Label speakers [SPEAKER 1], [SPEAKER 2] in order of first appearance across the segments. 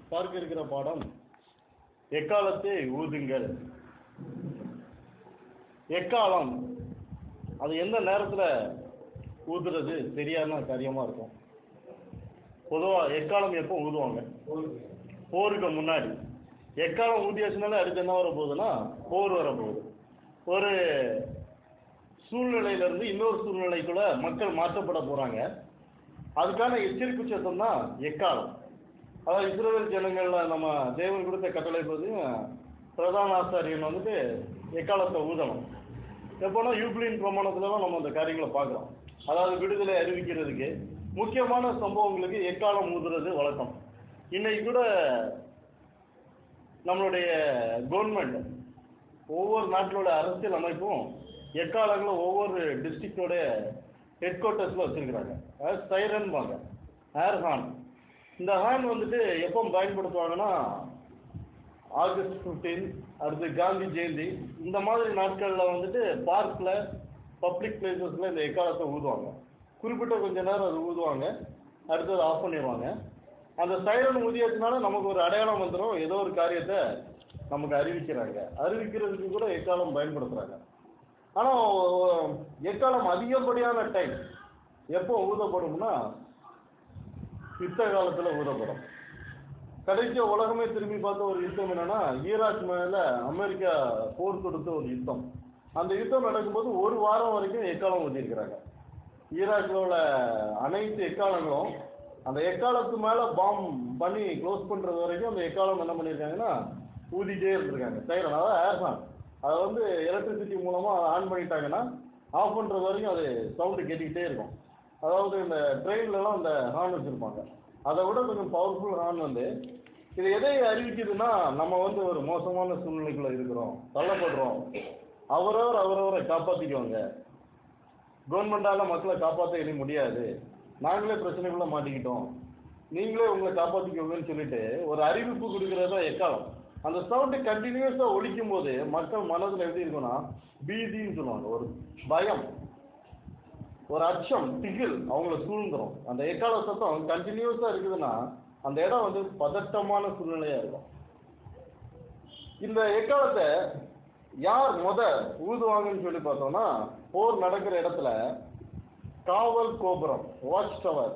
[SPEAKER 1] பார்க்க இருக்கிற பாடம் எக்காலத்தை ஊதுங்கள் எக்காலம் அது எந்த நேரத்தில் ஊதுறது சரியான காரியமாக இருக்கும் பொதுவாக எக்காலம் எப்போ ஊதுவாங்க போருக்கு முன்னாடி எக்காலம் ஊதியாச்சுனாலே அடுத்து என்ன வர போகுதுன்னா போர் வர போகுது ஒரு சூழ்நிலையிலேருந்து இன்னொரு சூழ்நிலைக்குள்ள மக்கள் மாற்றப்பட போகிறாங்க அதுக்கான எச்சரிக்கை சத்தம் தான் எக்காலம் அதாவது இஸ்ரேல் ஜனங்கள்ல நம்ம தேவன் கொடுத்த கட்டளை பற்றி பிரதான ஆசாரியன் வந்துட்டு எக்காலத்தை ஊதணும் எப்போனா யூப்ளின் பிரமாணத்துலலாம் நம்ம அந்த காரியங்களை பார்க்குறோம் அதாவது விடுதலை அறிவிக்கிறதுக்கு முக்கியமான சம்பவங்களுக்கு எக்காலம் ஊதுறது வழக்கம் இன்னைக்கு கூட நம்மளுடைய கவர்மெண்ட் ஒவ்வொரு நாட்டிலோட அரசியல் அமைப்பும் எக்காலங்களும் ஒவ்வொரு டிஸ்ட்ரிக்டோட ஹெட் குவார்ட்டர்ஸில் வச்சுருக்கிறாங்க அதாவது சைரன்பாங்க ஏர் ஹார்ன் இந்த ஹார்ன் வந்துட்டு எப்போ பயன்படுத்துவாங்கன்னா ஆகஸ்ட் ஃபிஃப்டீன் அடுத்து காந்தி ஜெயந்தி இந்த மாதிரி நாட்களில் வந்துட்டு பார்க்கில் பப்ளிக் பிளேசஸில் இந்த எக்காலத்தை ஊதுவாங்க குறிப்பிட்ட கொஞ்ச நேரம் அது ஊதுவாங்க அடுத்தது ஆஃப் பண்ணிடுவாங்க அந்த சைரன் ஊதியத்தினால நமக்கு ஒரு அடையாளம் வந்துடும் ஏதோ ஒரு காரியத்தை நமக்கு அறிவிக்கிறாங்க அறிவிக்கிறதுக்கு கூட எக்காலம் பயன்படுத்துகிறாங்க ஆனால் எக்காலம் அதிகப்படியான டைம் எப்போ ஊதப்படும்னா யுத்த காலத்தில் ஊதப்படும் கடைசியாக உலகமே திரும்பி பார்த்த ஒரு யுத்தம் என்னன்னா ஈராக் மேலே அமெரிக்கா போர் தொடுத்த ஒரு யுத்தம் அந்த யுத்தம் நடக்கும்போது ஒரு வாரம் வரைக்கும் எக்காலம் ஊதியிருக்கிறாங்க ஈராக்கில் உள்ள அனைத்து எக்காலங்களும் அந்த எக்காலத்து மேலே பாம் பண்ணி க்ளோஸ் பண்ணுறது வரைக்கும் அந்த எக்காலம் என்ன பண்ணியிருக்காங்கன்னா ஊதிட்டே இருந்திருக்காங்க சைரன் அதாவது ஏர்ஃபான் அதை வந்து எலக்ட்ரிசிட்டி மூலமாக ஆன் பண்ணிட்டாங்கன்னா ஆஃப் பண்ணுறது வரைக்கும் அது சவுண்டு கேட்டுக்கிட்டே இருக்கும் அதாவது இந்த ட்ரெயின்லலாம் அந்த ஹார்ன் வச்சுருப்பாங்க அதை விட கொஞ்சம் பவர்ஃபுல் ஹார்ன் வந்து இது எதை அறிவிக்குதுன்னா நம்ம வந்து ஒரு மோசமான சூழ்நிலைக்குள்ள இருக்கிறோம் தள்ளப்படுறோம் அவரவர் அவரவரை காப்பாற்றிக்குவாங்க கவர்மெண்டால் மக்களை காப்பாற்ற இனி முடியாது நாங்களே பிரச்சனைக்குள்ள மாட்டிக்கிட்டோம் நீங்களே உங்களை காப்பாற்றிக்கோங்கன்னு சொல்லிட்டு ஒரு அறிவிப்பு கொடுக்கறது தான் எக்காலம் அந்த சவுண்டு கண்டினியூஸாக ஒழிக்கும் போது மக்கள் மனதில் எப்படி இருக்கும்னா பீதின்னு சொல்லுவாங்க ஒரு பயம் ஒரு அச்சம் திகில் அவங்கள சூழ்ந்துரும் அந்த எக்கால சத்தம் கண்டினியூஸாக இருக்குதுன்னா அந்த இடம் வந்து பதட்டமான சூழ்நிலையாக இருக்கும் இந்த எக்காலத்தை யார் முத ஊதுவாங்கன்னு சொல்லி பார்த்தோம்னா போர் நடக்கிற இடத்துல காவல் கோபுரம் வாட்ச் டவர்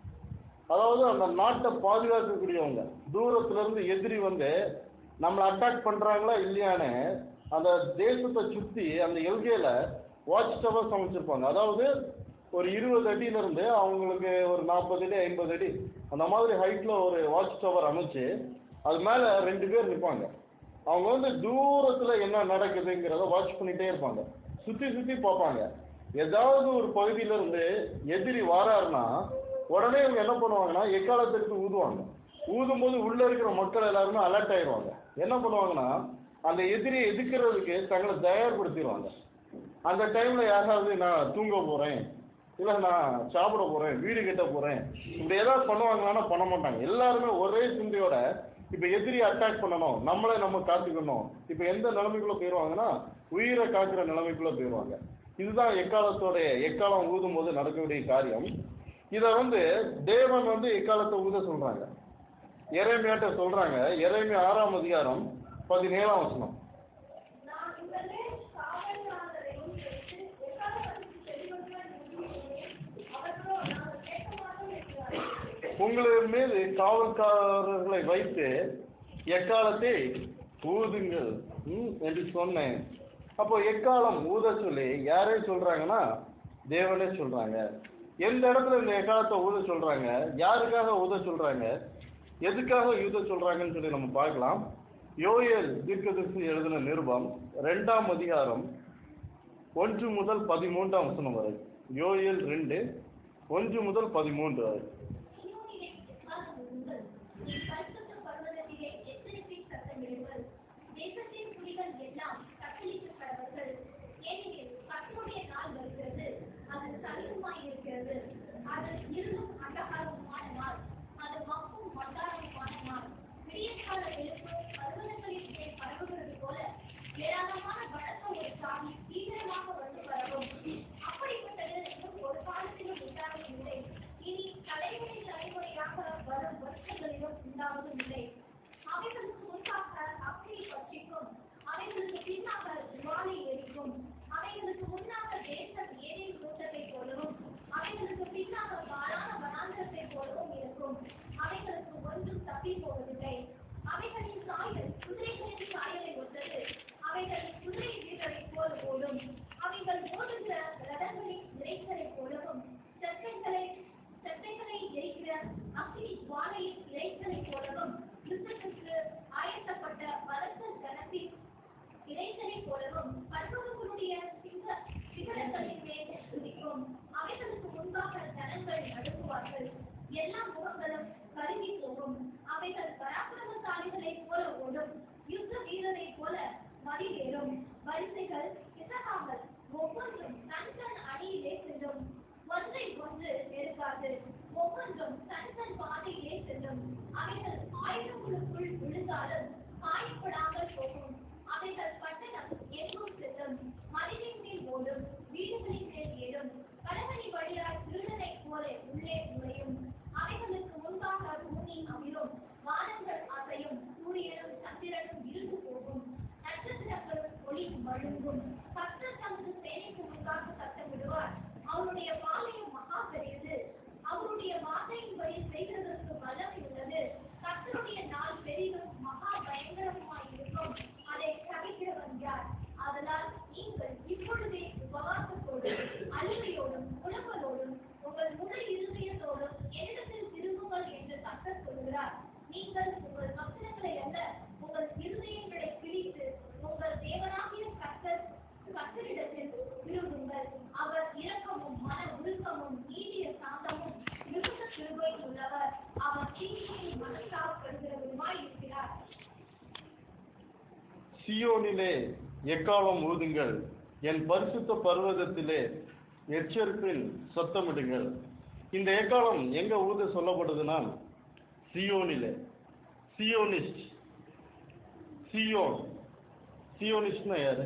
[SPEAKER 1] அதாவது அந்த நாட்டை பாதுகாக்கக்கூடியவங்க தூரத்துல இருந்து எதிரி வந்து நம்மளை அட்டாக் பண்றாங்களா இல்லையான்னு அந்த தேசத்தை சுத்தி அந்த எல்கையில வாட்ச் டவர் சமைச்சிருப்பாங்க அதாவது ஒரு இருபது அடியில இருந்து அவங்களுக்கு ஒரு நாற்பது அடி ஐம்பது அடி அந்த மாதிரி ஹைட்ல ஒரு வாட்ச் டவர் அமைச்சு அது மேல ரெண்டு பேர் நிற்பாங்க அவங்க வந்து தூரத்துல என்ன நடக்குதுங்கிறத வாட்ச் பண்ணிட்டே இருப்பாங்க சுத்தி சுத்தி பார்ப்பாங்க ஏதாவது ஒரு பகுதியில இருந்து எதிரி வாராருன்னா உடனே இவங்க என்ன பண்ணுவாங்கன்னா எக்காலத்திற்கு ஊதுவாங்க ஊதும் போது உள்ள இருக்கிற மக்கள் எல்லாருமே அலர்ட் ஆயிடுவாங்க என்ன பண்ணுவாங்கன்னா அந்த எதிரியை எதிர்க்கிறதுக்கு தங்களை தயார்படுத்திடுவாங்க அந்த டைம்ல யாராவது நான் தூங்க போறேன் இல்லை நான் சாப்பிட போறேன் வீடு கட்ட போறேன் இப்படி ஏதாவது பண்ணுவாங்களான்னா பண்ண மாட்டாங்க எல்லாருமே ஒரே சிந்தையோட இப்போ எதிரி அட்டாக் பண்ணணும் நம்மளே நம்ம காத்துக்கணும் இப்போ எந்த நிலைமைக்குள்ள போயிடுவாங்கன்னா உயிரை காக்கிற நிலைமைக்குள்ள போயிடுவாங்க இதுதான் எக்காலத்தோட எக்காலம் ஊதும் போது நடக்கக்கூடிய காரியம் இதை வந்து தேவன் வந்து எக்காலத்தை ஊத சொல்றாங்க இறைமையாட்ட சொல்றாங்க இறைமை ஆறாம் அதிகாரம் பதினேழாம் வசனம்
[SPEAKER 2] நான் உடனே காவலாளரையும் வைத்து எக்காலத்திற்கு செல்வதுடன் முடிவுகிறேன். அவர்களோ நாங்கள் கேட்க மாட்டோம் என்கிறார்கள்.
[SPEAKER 1] உங்களின் மீது காவல்காரர்களை வைத்து எக்காலத்தை ஊதுங்கள் ம், என்று சொன்னேன் அப்போ எக்காலம் ஊத சொல்லி யாரே சொல்றாங்கன்னா தேவனே சொல்றாங்க எந்த இடத்துல இந்த எக்காலத்தை ஊத சொல்றாங்க யாருக்காக ஊத சொல்றாங்க எதுக்காக ஊத சொல்றாங்கன்னு சொல்லி நம்ம பார்க்கலாம் யோயல் தீர்க்கதரிசி எழுதின நிருபம் ரெண்டாம் அதிகாரம் ஒன்று முதல் பதிமூன்றாம் வசனம் வரை யோயல் ரெண்டு ஒன்று முதல் பதிமூன்று வரை
[SPEAKER 2] சீயோனிலே எக்காலம் ஊதுங்கள். நீ பரிசுத்த பர்வதத்திலே எச்சரிக்கை சத்தமிடுங்கள். தேசத்தின் குடிகள் எல்லாம் கட்டளிக்கப்படுவார்கள். ஏனெனில் கர்த்தருடைய நாள் வருகிறது. அது சமீபமாயிருக்கிறது. அது இருளும் அந்தகாரமுமான நாள். அது மப்பும் மந்தாரமுமான நாள். விடியற்கால எழுப்பு பர்வதங்களின் மேல் பரவுகிறது போல ஏராளமான பலத்த ஒரு சாமி தீவிரமாக வந்து பரவும் அப்படிப்பட்டது இன்னும் ஒரு காலத்திலும் உண்டாகவில்லை இனி தலைமுறை போல ஓடும் யுத்த வீரரைப் போல மதிலேறும் வரிசைகள் இசகாமல் ஒவ்வொன்றும் தன் தன் அணியிலே செல்லும் ஒன்றை ஒன்று நெருக்காது ஒவ்வொன்றும் தன் தன் பாதையிலே செல்லும் அவைகள் ஆயுதங்களுக்குள் விழுந்தாலும் காயப்படாமல் போகும் அவைகள் பட்டணம் எங்கும் செல்லும் மதிலின் மேல் ஓடும் வீடுகளின் மேல் ஏறும் கடற்கரை வழியாய் திருடனைப் போல உள்ளே நுழையும் அவைகளுக்கு முன்பாக பூமி அமிரும் வானங்கள் அசையும் சூரியனும் சந்திரனும் இருந்து போகும் நட்சத்திரங்களும் ஒளி வழுங்கும் கர்த்தர் தமது சேனைக்கு முன்பாக சத்தமிடுவார் அவருடைய பாளையம் மகா பெரியது அவருடைய வார்த்தையின்படி செய்கிறதற்கு வல்லமை உள்ளது கர்த்தருடைய நாள் பெரிதும் மகா பயங்கரமாய் இருக்கும் அதை சகிக்கிறவன் யார் அதனால் நீங்கள் இப்பொழுதே உபவாசத்தோடும் அழுகையோடும் புலம்பலோடும் உங்கள் முழு இருதயத்தோடும் என்னிடத்தில் திரும்புங்கள் என்று கர்த்தர் சொல்கிறார் நீங்கள் உங்கள் வசனங்களை அல்ல உங்கள் இருதயங்களை பிடித்து உங்கள் தேவனாகிய கர்த்தர் கர்த்தரிடத்தில் திரும்புங்கள் அவர் இரக்கமும் மன உருக்கமும் நீடிய சாந்தமும் மிகுந்த கிருபை உள்ளவர் அவர் தீமையை மனசாப்படுகிறவருமாய் இருக்கிறார்
[SPEAKER 1] சியோனிலே எக்காலம் ஊதுங்கள் என் பரிசுத்த பர்வதத்திலே எச்சரிப்பில் சத்தமிடுங்கள் இந்த எக்காலம் எங்க ஊத சொல்லப்படுதுன்னா சியோனிலே சியோனிஸ்ட் சியோன் சியோனிஸ்ட்னா யாரு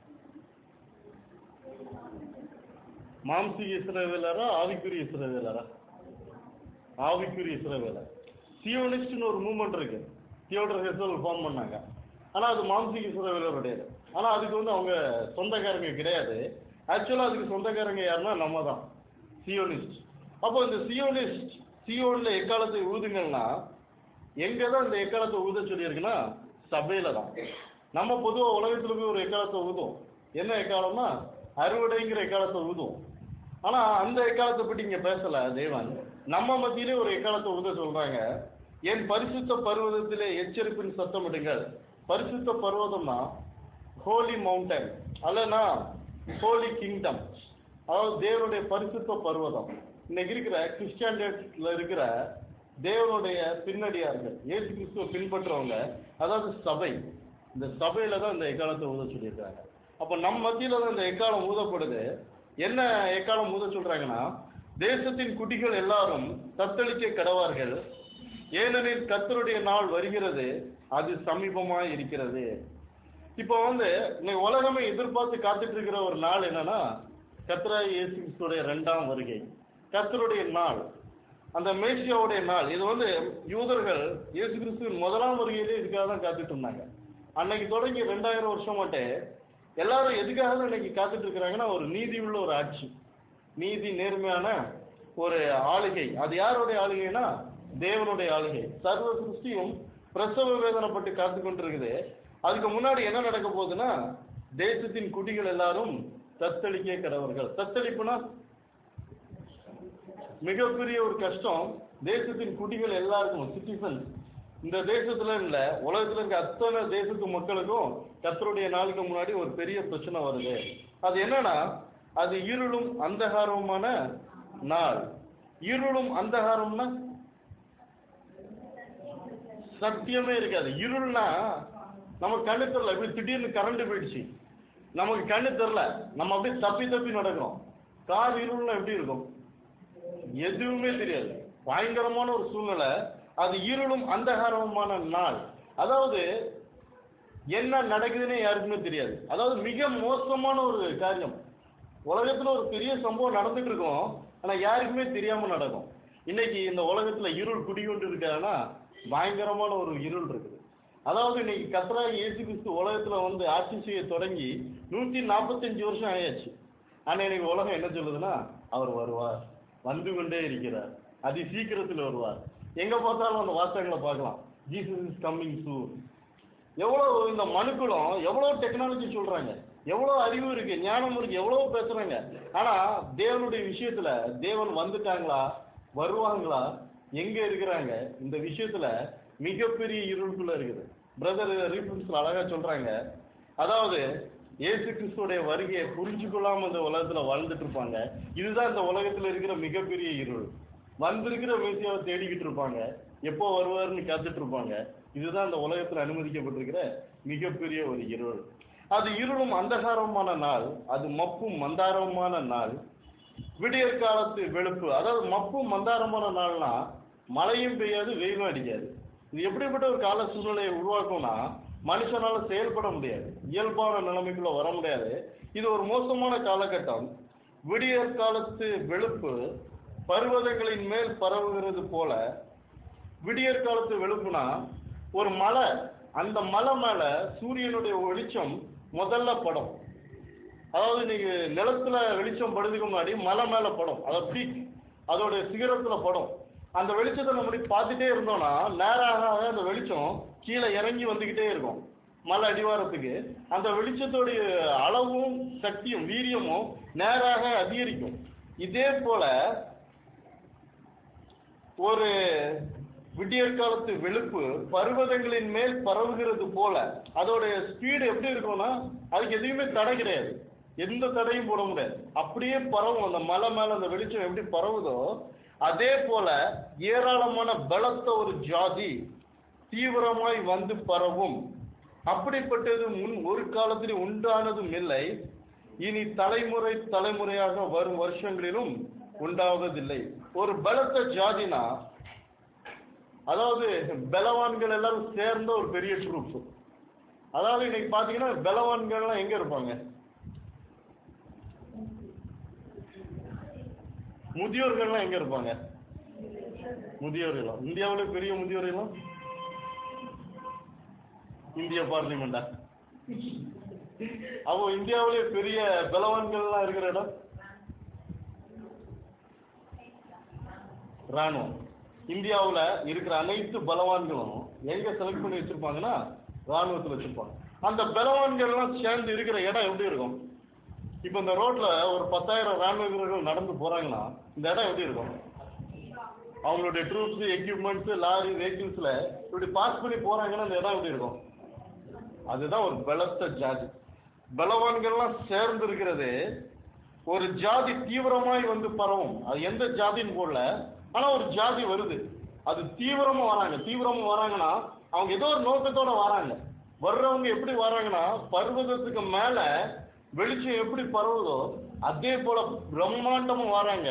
[SPEAKER 1] மாம்சிக இஸ்ரவேலரா ஆவிக்குரிய இஸ்ரவேலரா ஆவிக்குரிய இஸ்ரவேலர் சியோனிஸ்ட்னு ஒரு மூமெண்ட் இருக்கு தியோடர் ஹெசல் ஃபார்ம் பண்ணாங்க ஆனா அது மாம்சிக இஸ்ரவேலருடையது ஆனா அதுக்கு வந்து அவங்க சொந்தக்காரங்க கிடையாது ஆக்சுவலா அதுக்கு சொந்தக்காரங்க யாருன்னா நம்ம தான் சியோனிஸ்ட் அப்போ இந்த சியோனிஸ்ட் சியோன்ல எக்காலத்தை ஊதுங்கன்னா எங்க தான் இந்த எக்காலத்தை ஊத சொல்லியிருக்குன்னா சபையில தான் நம்ம பொதுவா உலகத்துல போய் ஒரு எக்காலத்தை ஊதும் என்ன எக்காலம்னா அறுவடைங்கிற எக்காலத்தை ஊதும் ஆனா அந்த எக்காலத்தை பற்றி இங்க பேசல தேவன் நம்ம மத்தியிலே ஒரு எக்காலத்தை ஊத சொல்றாங்க என் பரிசுத்த பர்வதத்திலே எச்சரிப்பின் சத்தமிடுங்கள் பரிசுத்த பர்வதம்னா ஹோலி மவுண்டன் அல்லனா ஹோலி கிங்டம் அதாவது தேவனுடைய பரிசுத்த பர்வதம் இன்னைக்கு இருக்கிற கிறிஸ்டியானிட்டில இருக்கிற தேவனுடைய பின்னடியார்கள் இயேசு கிறிஸ்துவ பின்பற்றுறவங்க அதாவது சபை இந்த சபையில தான் இந்த எக்காலத்தை ஊத சொல்லியிருக்காங்க அப்ப நம் மத்தியில தான் இந்த எக்காலம் ஊதப்படுது என்ன எக்காலம் ஊத சொல்றாங்கன்னா தேசத்தின் குடிகள் எல்லாரும் தத்தளிக்க கடவார்கள் ஏனெனில் கர்த்தருடைய நாள் வருகிறது அது சமீபமாய் இருக்கிறது இப்போ வந்து இன்னைக்கு உலகமே எதிர்பார்த்து காத்துட்டு இருக்கிற ஒரு நாள் என்னன்னா கர்த்தராய் இயேசு கிறிஸ்துடைய ரெண்டாம் வருகை கர்த்தருடைய நாள் அந்த மேசியாவுடைய நாள் இது வந்து யூதர்கள் இயேசு கிறிஸ்துவின் முதலாம் வருகையிலே இதுக்காக தான் காத்துட்டு இருந்தாங்க அன்னைக்கு தொடங்கி ரெண்டாயிரம் வருஷம் மட்டும் எல்லாரும் எதுக்காக தான் இன்னைக்கு காத்துட்டு இருக்கிறாங்கன்னா ஒரு நீதி உள்ள ஒரு ஆட்சி நீதி நேர்மையான ஒரு ஆளுகை அது யாருடைய ஆளுகைனா தேவனுடைய ஆளுகை சர்வ சிருஷ்டியும் பிரசவ வேதனைப்பட்டு காத்து கொண்டிருக்குது அதுக்கு முன்னாடி என்ன நடக்க போகுதுன்னா தேசத்தின் குடிகள் எல்லாரும் தத்தளிக்க கடவர்கள் தத்தளிப்புனா மிகப்பெரிய ஒரு கஷ்டம் தேசத்தின் குடிகள் எல்லாருக்கும் சிட்டிசன்ஸ் இந்த தேசத்துல இல்ல உலகத்துல இருக்க அத்தனை தேசத்து மக்களுக்கும் கத்தருடைய நாளுக்கு முன்னாடி ஒரு பெரிய பிரச்சனை வருது அது என்னன்னா அது இருளும் அந்தகாரமான நாள் இருளும் அந்தகாரம்னா சத்தியமே இருக்காது இருள்னா நமக்கு கண்ணு தெரியல இப்படி திடீர்னு கரண்ட் போயிடுச்சு நமக்கு கண்ணு தெரியல நம்ம அப்படியே தப்பி தப்பி நடக்கிறோம் கார் இருள்னா எப்படி இருக்கும் எதுவுமே தெரியாது பயங்கரமான ஒரு சூழ்நிலை அது இருளும் அந்தகாரமான நாள் அதாவது என்ன நடக்குதுன்னே யாருக்குமே தெரியாது அதாவது மிக மோசமான ஒரு காரியம் உலகத்துல ஒரு பெரிய சம்பவம் நடந்துட்டு இருக்கும் ஆனா யாருக்குமே தெரியாம நடக்கும் இன்னைக்கு இந்த உலகத்துல இருள் குடிகொண்டு இருக்காங்கன்னா பயங்கரமான ஒரு இருள் இருக்குது அதாவது இன்னைக்கு கத்ரா இயேசு கிறிஸ்து உலகத்துல வந்து ஆட்சி செய்ய தொடங்கி நூத்தி நாற்பத்தஞ்சு வருஷம் ஆயாச்சு ஆனா இன்னைக்கு உலகம் என்ன சொல்லுதுன்னா அவர் வருவார் வந்து கொண்டே இருக்கிறார் அதி சீக்கிரத்தில் வருவார் எங்க பார்த்தாலும் அந்த வாசகங்களை பார்க்கலாம் ஜீசஸ் இஸ் கம்மிங் சூன் எவ்வளோ இந்த மனுக்களும் எவ்வளோ டெக்னாலஜி சொல்றாங்க எவ்வளோ அறிவு இருக்கு ஞானம் இருக்கு எவ்வளோ பேசுறாங்க ஆனா தேவனுடைய விஷயத்துல தேவன் வந்துட்டாங்களா வருவாங்களா எங்க இருக்கிறாங்க இந்த விஷயத்துல மிகப்பெரிய இருளுக்குள்ள இருக்குது பிரதர் ரீஃபரன்ஸ்ல அழகா சொல்றாங்க அதாவது இயேசு கிறிஸ்துடைய வருகையை புரிஞ்சு கொள்ளாம இந்த உலகத்துல வாழ்ந்துட்டு இருப்பாங்க இதுதான் இந்த உலகத்துல இருக்கிற மிகப்பெரிய இருள் வந்திருக்கிற மேசியாவை தேடிக்கிட்டு இருப்பாங்க எப்போ வருவாருன்னு காத்துட்டு இருப்பாங்க இதுதான் இந்த உலகத்தில் அனுமதிக்கப்பட்டிருக்கிற மிகப்பெரிய ஒரு இருள் அது இருளும் அந்தகாரமான நாள் அது மப்பும் மந்தாரமான நாள் விடியற் காலத்து வெளுப்பு அதாவது மப்பும் மந்தாரமான நாள்னா மழையும் பெய்யாது வெயிலும் அடிக்காது இது எப்படிப்பட்ட ஒரு கால சூழ்நிலையை உருவாக்கும்னா மனுஷனால செயல்பட முடியாது இயல்பான நிலைமைக்குள்ள வர முடியாது இது ஒரு மோசமான காலகட்டம் விடியற் காலத்து வெளுப்பு பர்வதங்களின் மேல் பரவுகிறது போல விடியற் காலத்து வெளுப்புனா ஒரு மலை அந்த மலை மேல சூரியனுடைய வெளிச்சம் முதல்ல படும் அதாவது நீங்க நிலத்துல வெளிச்சம் படுறதுக்கு முன்னாடி மலை மேல படும் அதாவது பீக் அதோட சிகரத்துல படும் அந்த வெளிச்சத்தை நம்ம இப்படி பார்த்துட்டே இருந்தோம்னா நேராக ஆக அந்த வெளிச்சம் கீழே இறங்கி வந்துக்கிட்டே இருக்கும் மலை அடிவாரத்துக்கு அந்த வெளிச்சத்தோடைய அளவும் சக்தியும் வீரியமும் நேராக அதிகரிக்கும் இதே போல ஒரு விடியற் காலத்து வெளுப்பு பர்வதங்களின் மேல் பரவுகிறது போல அதோடைய ஸ்பீடு எப்படி இருக்கும்னா அதுக்கு எதுவுமே தடை கிடையாது எந்த தடையும் போட முடியாது அப்படியே பரவும் அந்த மலை மேல அந்த வெளிச்சம் எப்படி பரவுதோ அதே போல ஏராளமான பலத்த ஒரு ஜாதி தீவிரமாய் வந்து பரவும் அப்படிப்பட்டது முன் ஒரு காலத்தில் உண்டானதும் இல்லை இனி தலைமுறை தலைமுறையாக வரும் வருஷங்களிலும் உண்டாவதில்லை ஒரு பலத்த ஜாதினா அதாவது பலவான்கள் எல்லாரும் சேர்ந்த ஒரு பெரிய ட்ரூப் அதாவது இன்னைக்கு பாத்தீங்கன்னா பலவான்கள்லாம் எங்க இருப்பாங்க முதியோர்கள்லாம் எங்க இருப்பாங்க முதியோர்கள்லாம் இந்தியாவிலே பெரிய முதியோர்கள்லாம் இந்திய பார்லிமெண்டா அப்போ இந்தியாவிலே பெரிய பலவான்கள்லாம் இருக்கிற இடம் ராணுவம் இந்தியாவுல இருக்கிற அனைத்து பலவான்களும் எங்க செலக்ட் பண்ணி வச்சிருப்பாங்கன்னா ராணுவத்துல வச்சிருப்பாங்க அந்த பலவான்கள்லாம் சேர்ந்து இருக்கிற இடம் எப்படி இருக்கும் இப்போ இந்த ரோட்ல ஒரு பத்தாயிரம் ராணுவ வீரர்கள் நடந்து போறாங்கன்னா இந்த இடம் எப்படி இருக்கும் அவங்களுடைய ட்ரூப்ஸ் எக்யூப்மெண்ட்ஸ் லாரி வெஹிக்கிள்ஸ்ல இப்படி பாஸ் பண்ணி போறாங்கன்னா அந்த இடம் எப்படி இருக்கும் அதுதான் ஒரு பலத்த ஜாதி பலவான்கள்லாம் சேர்ந்து இருக்கிறது ஒரு ஜாதி தீவிரமாய் வந்து பரவும் அது எந்த ஜாதின்னு போடல ஆனா ஒரு ஜாதி வருது அது தீவிரமா வராங்க தீவிரமா வராங்கன்னா அவங்க ஏதோ ஒரு நோக்கத்தோட வராங்க வர்றவங்க எப்படி வராங்கன்னா பர்வதத்துக்கு மேல வெளிச்சம் எப்படி பரவுதோ அதே போல பிரம்மாண்டமா வராங்க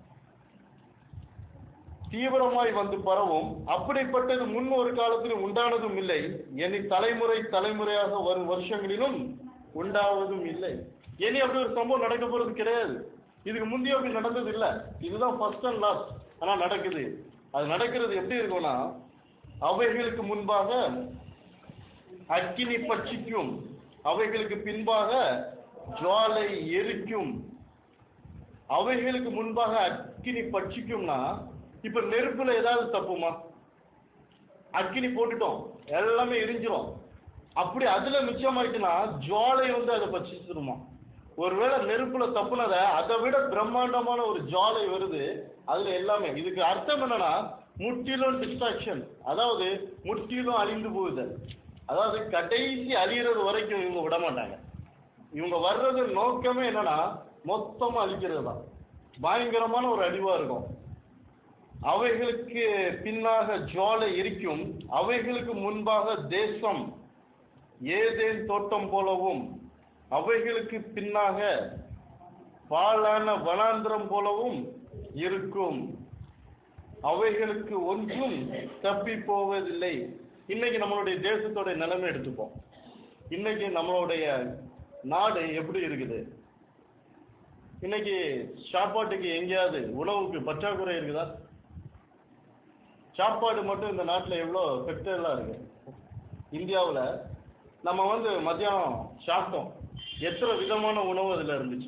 [SPEAKER 1] தீவிரமாய் வந்து பரவும் அப்படிப்பட்டது முன் ஒரு காலத்திலும் உண்டானதும் இல்லை இனி தலைமுறை தலைமுறையாக வரும் வருஷங்களிலும் உண்டாவதும் இல்லை இனி அப்படி ஒரு சம்பவம் நடக்க போறது கிடையாது இதுக்கு முந்தைய அப்படி நடந்தது இல்ல இதுதான் ஃபர்ஸ்ட் அண்ட் லாஸ்ட் ஆனா நடக்குது அது நடக்கிறது எப்படி இருக்கும்னா அவைகளுக்கு முன்பாக அக்கினி பட்சிக்கும் அவைகளுக்கு பின்பாக ஜுவாலை எரிக்கும் அவைகளுக்கு முன்பாக அக்கினி பட்சிக்கும்னா இப்ப நெருப்புல ஏதாவது தப்புமா அக்கினி போட்டுட்டோம் எல்லாமே எரிஞ்சிரும் அப்படி அதுல மிச்சமாயிட்டுனா ஜுவாலை வந்து அதை பட்சிச்சிருமா ஒருவேளை நெருப்புல தப்புனத அதை விட பிரம்மாண்டமான ஒரு ஜுவாலை வருது அதுல எல்லாமே இதுக்கு அர்த்தம் என்னன்னா முற்றிலும் டிஸ்ட்ராக்ஷன் அதாவது முற்றிலும் அழிந்து போகுது அதாவது கடைசி அழியிறது வரைக்கும் இவங்க விட மாட்டாங்க இவங்க வர்றது நோக்கமே என்னன்னா மொத்தமா அழிக்கிறது தான் பயங்கரமான ஒரு அழிவா இருக்கும் அவைகளுக்கு பின்னாக ஜுவாலை எரிக்கும் அவைகளுக்கு முன்பாக தேசம் ஏதேன் தோட்டம் போலவும் அவைகளுக்கு பின்னாக பாழான வனாந்திரம் போலவும் இருக்கும் அவைகளுக்கு ஒன்றும் தப்பி போவதில்லை இன்னைக்கு நம்மளுடைய தேசத்தோட நிலைமை எடுத்துப்போம் இன்னைக்கு நம்மளுடைய நாடு எப்படி இருக்குது இன்னைக்கு சாப்பாட்டுக்கு எங்கேயாவது உணவுக்கு பற்றாக்குறை இருக்குதா சாப்பாடு மட்டும் இந்த நாட்டில் எவ்வளோ ஃபெக்டர்லாம் இருக்கு இந்தியாவில் நம்ம வந்து மத்தியானம் சாப்பிட்டோம் எத்தனை விதமான உணவு அதில் இருந்துச்சு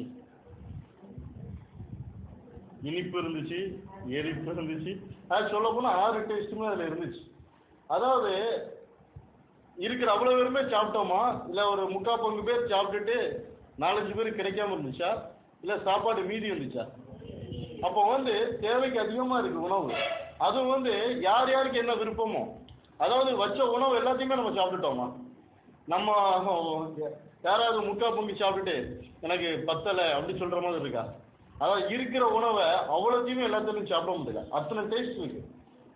[SPEAKER 1] இனிப்பு இருந்துச்சு எரிப்பு இருந்துச்சு அது சொல்ல போனால் ஆறு டேஸ்ட்டுமே அதில் இருந்துச்சு அதாவது இருக்கிற அவ்வளோ பேருமே சாப்பிட்டோமா இல்லை ஒரு முக்கால் பங்கு பேர் சாப்பிட்டுட்டு நாலஞ்சு பேர் கிடைக்காம இருந்துச்சா இல்லை சாப்பாடு மீதி இருந்துச்சா அப்போ வந்து தேவைக்கு அதிகமாக இருக்கு உணவு அதுவும் வந்து யார் யாருக்கு என்ன விருப்பமோ அதாவது வச்ச உணவு எல்லாத்தையுமே நம்ம சாப்பிட்டுட்டோமா நம்ம யாராவது முக்கா பொங்கி சாப்பிட்டுட்டு எனக்கு பத்தலை அப்படி சொல்ற மாதிரி இருக்கா அதாவது இருக்கிற உணவை அவ்வளோத்தையுமே எல்லாத்தையும் சாப்பிட முடியல அத்தனை டேஸ்ட் இருக்கு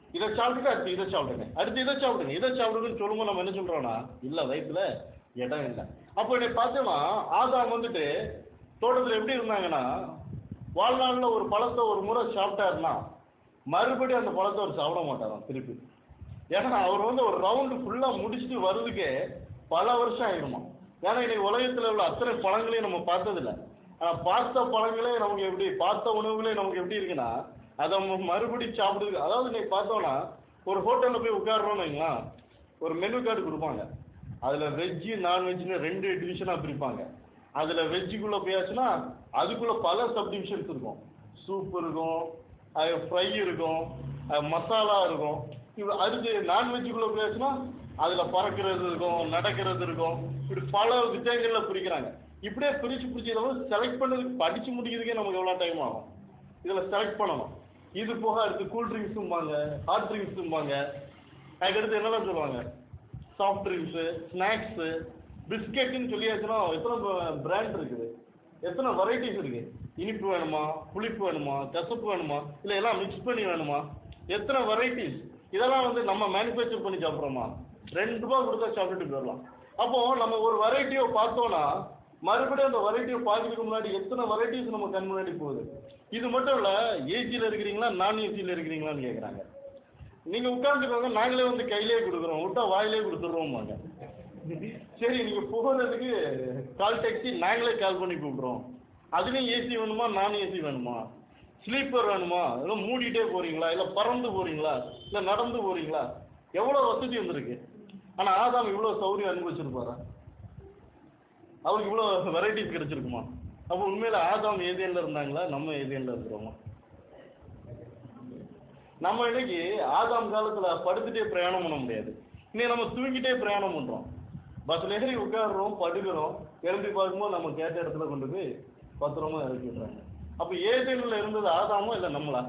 [SPEAKER 1] இதை சாப்பிட்டுட்டு அடுத்து இதை சாப்பிடுங்க அடுத்து இதை சாப்பிடுங்க இதை சாப்பிடுங்கன்னு சொல்லும்போது நம்ம என்ன சொல்றோம்னா இல்ல வயிற்றுல இடம் இல்லை அப்போ என்னை பார்த்தோம்னா ஆதாம் வந்துட்டு தோட்டத்தில் எப்படி இருந்தாங்கன்னா வாழ்நாள்ல ஒரு பழத்தை ஒரு முறை சாப்பிட்டாருன்னா மறுபடியும் அந்த பழத்தை அவர் சாப்பிட மாட்டாராம் திருப்பி ஏன்னா அவர் வந்து ஒரு ரவுண்டு ஃபுல்லாக முடிச்சுட்டு வர்றதுக்கே பல வருஷம் ஆயிடுமா ஏன்னா இன்னைக்கு உலகத்தில் உள்ள அத்தனை பழங்களையும் நம்ம பார்த்ததில்ல ஆனால் பார்த்த பழங்களே நமக்கு எப்படி பார்த்த உணவுகளே நமக்கு எப்படி இருக்குன்னா அதை நம்ம மறுபடியும் சாப்பிடுறது அதாவது இன்னைக்கு பார்த்தோம்னா ஒரு ஹோட்டலில் போய் உட்காடுறோம்னு வைங்களேன் ஒரு மெனு கார்டு கொடுப்பாங்க அதில் வெஜ்ஜு நான்வெஜ்னு ரெண்டு டிவிஷனாக பிரிப்பாங்க அதில் வெஜ்ஜுக்குள்ளே போயாச்சுன்னா அதுக்குள்ளே பல சப் டிவிஷன்ஸ் இருக்கும் சூப் இருக்கும் அது ஃப்ரை இருக்கும் அது மசாலா இருக்கும் இது அடுத்து நான்வெஜ்ஜுக்குள்ளே போயாச்சுன்னா அதில் பறக்கிறது இருக்கும் நடக்கிறது இருக்கும் இப்படி பல விஷயங்களில் பிரிக்கிறாங்க இப்படியே பிரித்து பிரித்து இதை வந்து செலக்ட் பண்ணதுக்கு படித்து முடிக்கிறதுக்கே நமக்கு எவ்வளோ டைம் ஆகும் இதில் செலக்ட் பண்ணணும் இது போக அடுத்து கூல் ட்ரிங்க்ஸும்பாங்க ஹாட் ட்ரிங்க்ஸும்பாங்க அதுக்கடுத்து என்னெல்லாம் சொல்லுவாங்க சாஃப்ட் ட்ரிங்க்ஸு ஸ்நாக்ஸு பிஸ்கெட்டுன்னு சொல்லியாச்சுன்னா எத்தனை பிராண்ட் இருக்குது எத்தனை வெரைட்டிஸ் இருக்கு இனிப்பு வேணுமா புளிப்பு வேணுமா கசப்பு வேணுமா இல்லை எல்லாம் மிக்ஸ் பண்ணி வேணுமா எத்தனை வெரைட்டிஸ் இதெல்லாம் வந்து நம்ம மேனுஃபேக்சர் பண்ணி சாப்பிட்றோமா ரெண்டு ரூபா கொடுத்தா சாப்பிட்டுட்டு போயிடலாம் அப்போ நம்ம ஒரு வெரைட்டியை பார்த்தோன்னா மறுபடியும் அந்த வெரைட்டியை பார்க்கறதுக்கு முன்னாடி எத்தனை வெரைட்டிஸ் நம்ம கண் முன்னாடி போகுது இது மட்டும் இல்லை ஏசியில் இருக்கிறீங்களா நான் ஏசியில் இருக்கிறீங்களான்னு கேட்குறாங்க நீங்கள் உட்காந்துக்கோங்க நாங்களே வந்து கையிலே கொடுக்குறோம் விட்டா வாயிலே கொடுத்துட்றோம்பாங்க சரி நீங்கள் போகிறதுக்கு கால் டாக்ஸி நாங்களே கால் பண்ணி கூப்பிட்றோம் அதுலேயும் ஏசி வேணுமா நான் ஏசி வேணுமா ஸ்லீப்பர் வேணுமா இல்லை மூடிட்டே போகிறீங்களா இல்லை பறந்து போகிறீங்களா இல்லை நடந்து போகிறீங்களா எவ்வளோ வசதி வந்திருக்கு ஆனால் ஆதாம் இவ்வளோ சௌரியம் அனுபவிச்சிருப்பாரா அவருக்கு இவ்வளோ வெரைட்டிஸ் கிடைச்சிருக்குமா அப்போ உண்மையில் ஆதாம் ஏதேனில் இருந்தாங்களா நம்ம ஏதேனில் இருக்கிறோமா நம்ம இன்னைக்கு ஆதாம் காலத்துல படுத்துட்டே பிரயாணம் பண்ண முடியாது இன்னைக்கு நம்ம தூங்கிட்டே பிரயாணம் பண்றோம் பஸ்ல ஏறி உட்காடுறோம் படுக்கிறோம் எழும்பி பார்க்கும்போது நம்ம கேட்ட இடத்துல கொண்டு போய் பத்திரமா இறக்கி விடுறாங்க அப்ப ஏதேனில் இருந்தது ஆதாமோ இல்லை நம்மளா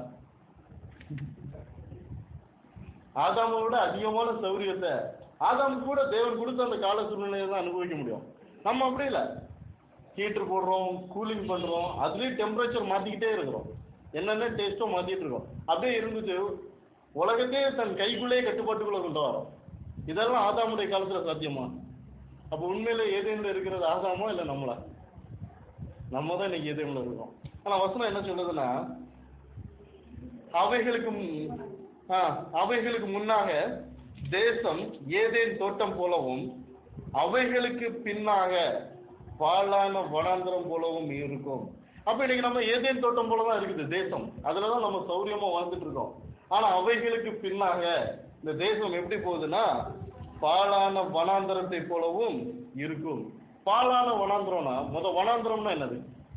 [SPEAKER 1] ஆதாமை விட அதிகமான சௌரியத்தை ஆதாம் கூட தேவன் கொடுத்த அந்த கால சூழ்நிலையை தான் அனுபவிக்க முடியும் நம்ம அப்படி இல்லை ஹீட்டர் போடுறோம் கூலிங் பண்ணுறோம் அதுலேயும் டெம்பரேச்சர் மாற்றிக்கிட்டே இருக்கிறோம் என்னென்ன டேஸ்ட்டோ மாற்றிட்டு இருக்கோம் அப்படியே இருந்துட்டு உலகத்தையே தன் கைக்குள்ளேயே கட்டுப்பாட்டுக்குள்ளே கொண்டு வரோம் இதெல்லாம் ஆதாமுடைய காலத்தில் சாத்தியமா அப்போ உண்மையிலே ஏதேனில் இருக்கிறது ஆதாமா இல்லை நம்மளா நம்ம தான் இன்னைக்கு ஏதேனில் இருக்கோம் ஆனால் வசனம் என்ன சொல்லுதுன்னா அவைகளுக்கு மு- ஆ, அவைகளுக்கு முன்னாக தேசம் ஏதேன் தோட்டம் போலவும் அவைகளுக்கு பின்னாக பாழான வனாந்திரம் போலவும் இருக்கும் அப்ப இன்னைக்கு நம்ம ஏதேன் தோட்டம் போல தான் இருக்குது தேசம் அதுல தான் நம்ம சௌரியமா வாழ்ந்துட்டு இருக்கோம் ஆனா அவைகளுக்கு பின்னாக இந்த தேசம் எப்படி போகுதுன்னா பாழான வனாந்திரத்தை போலவும் இருக்கும் பாழான வனாந்திரம்னா முத வனாந்திரம்னா என்னது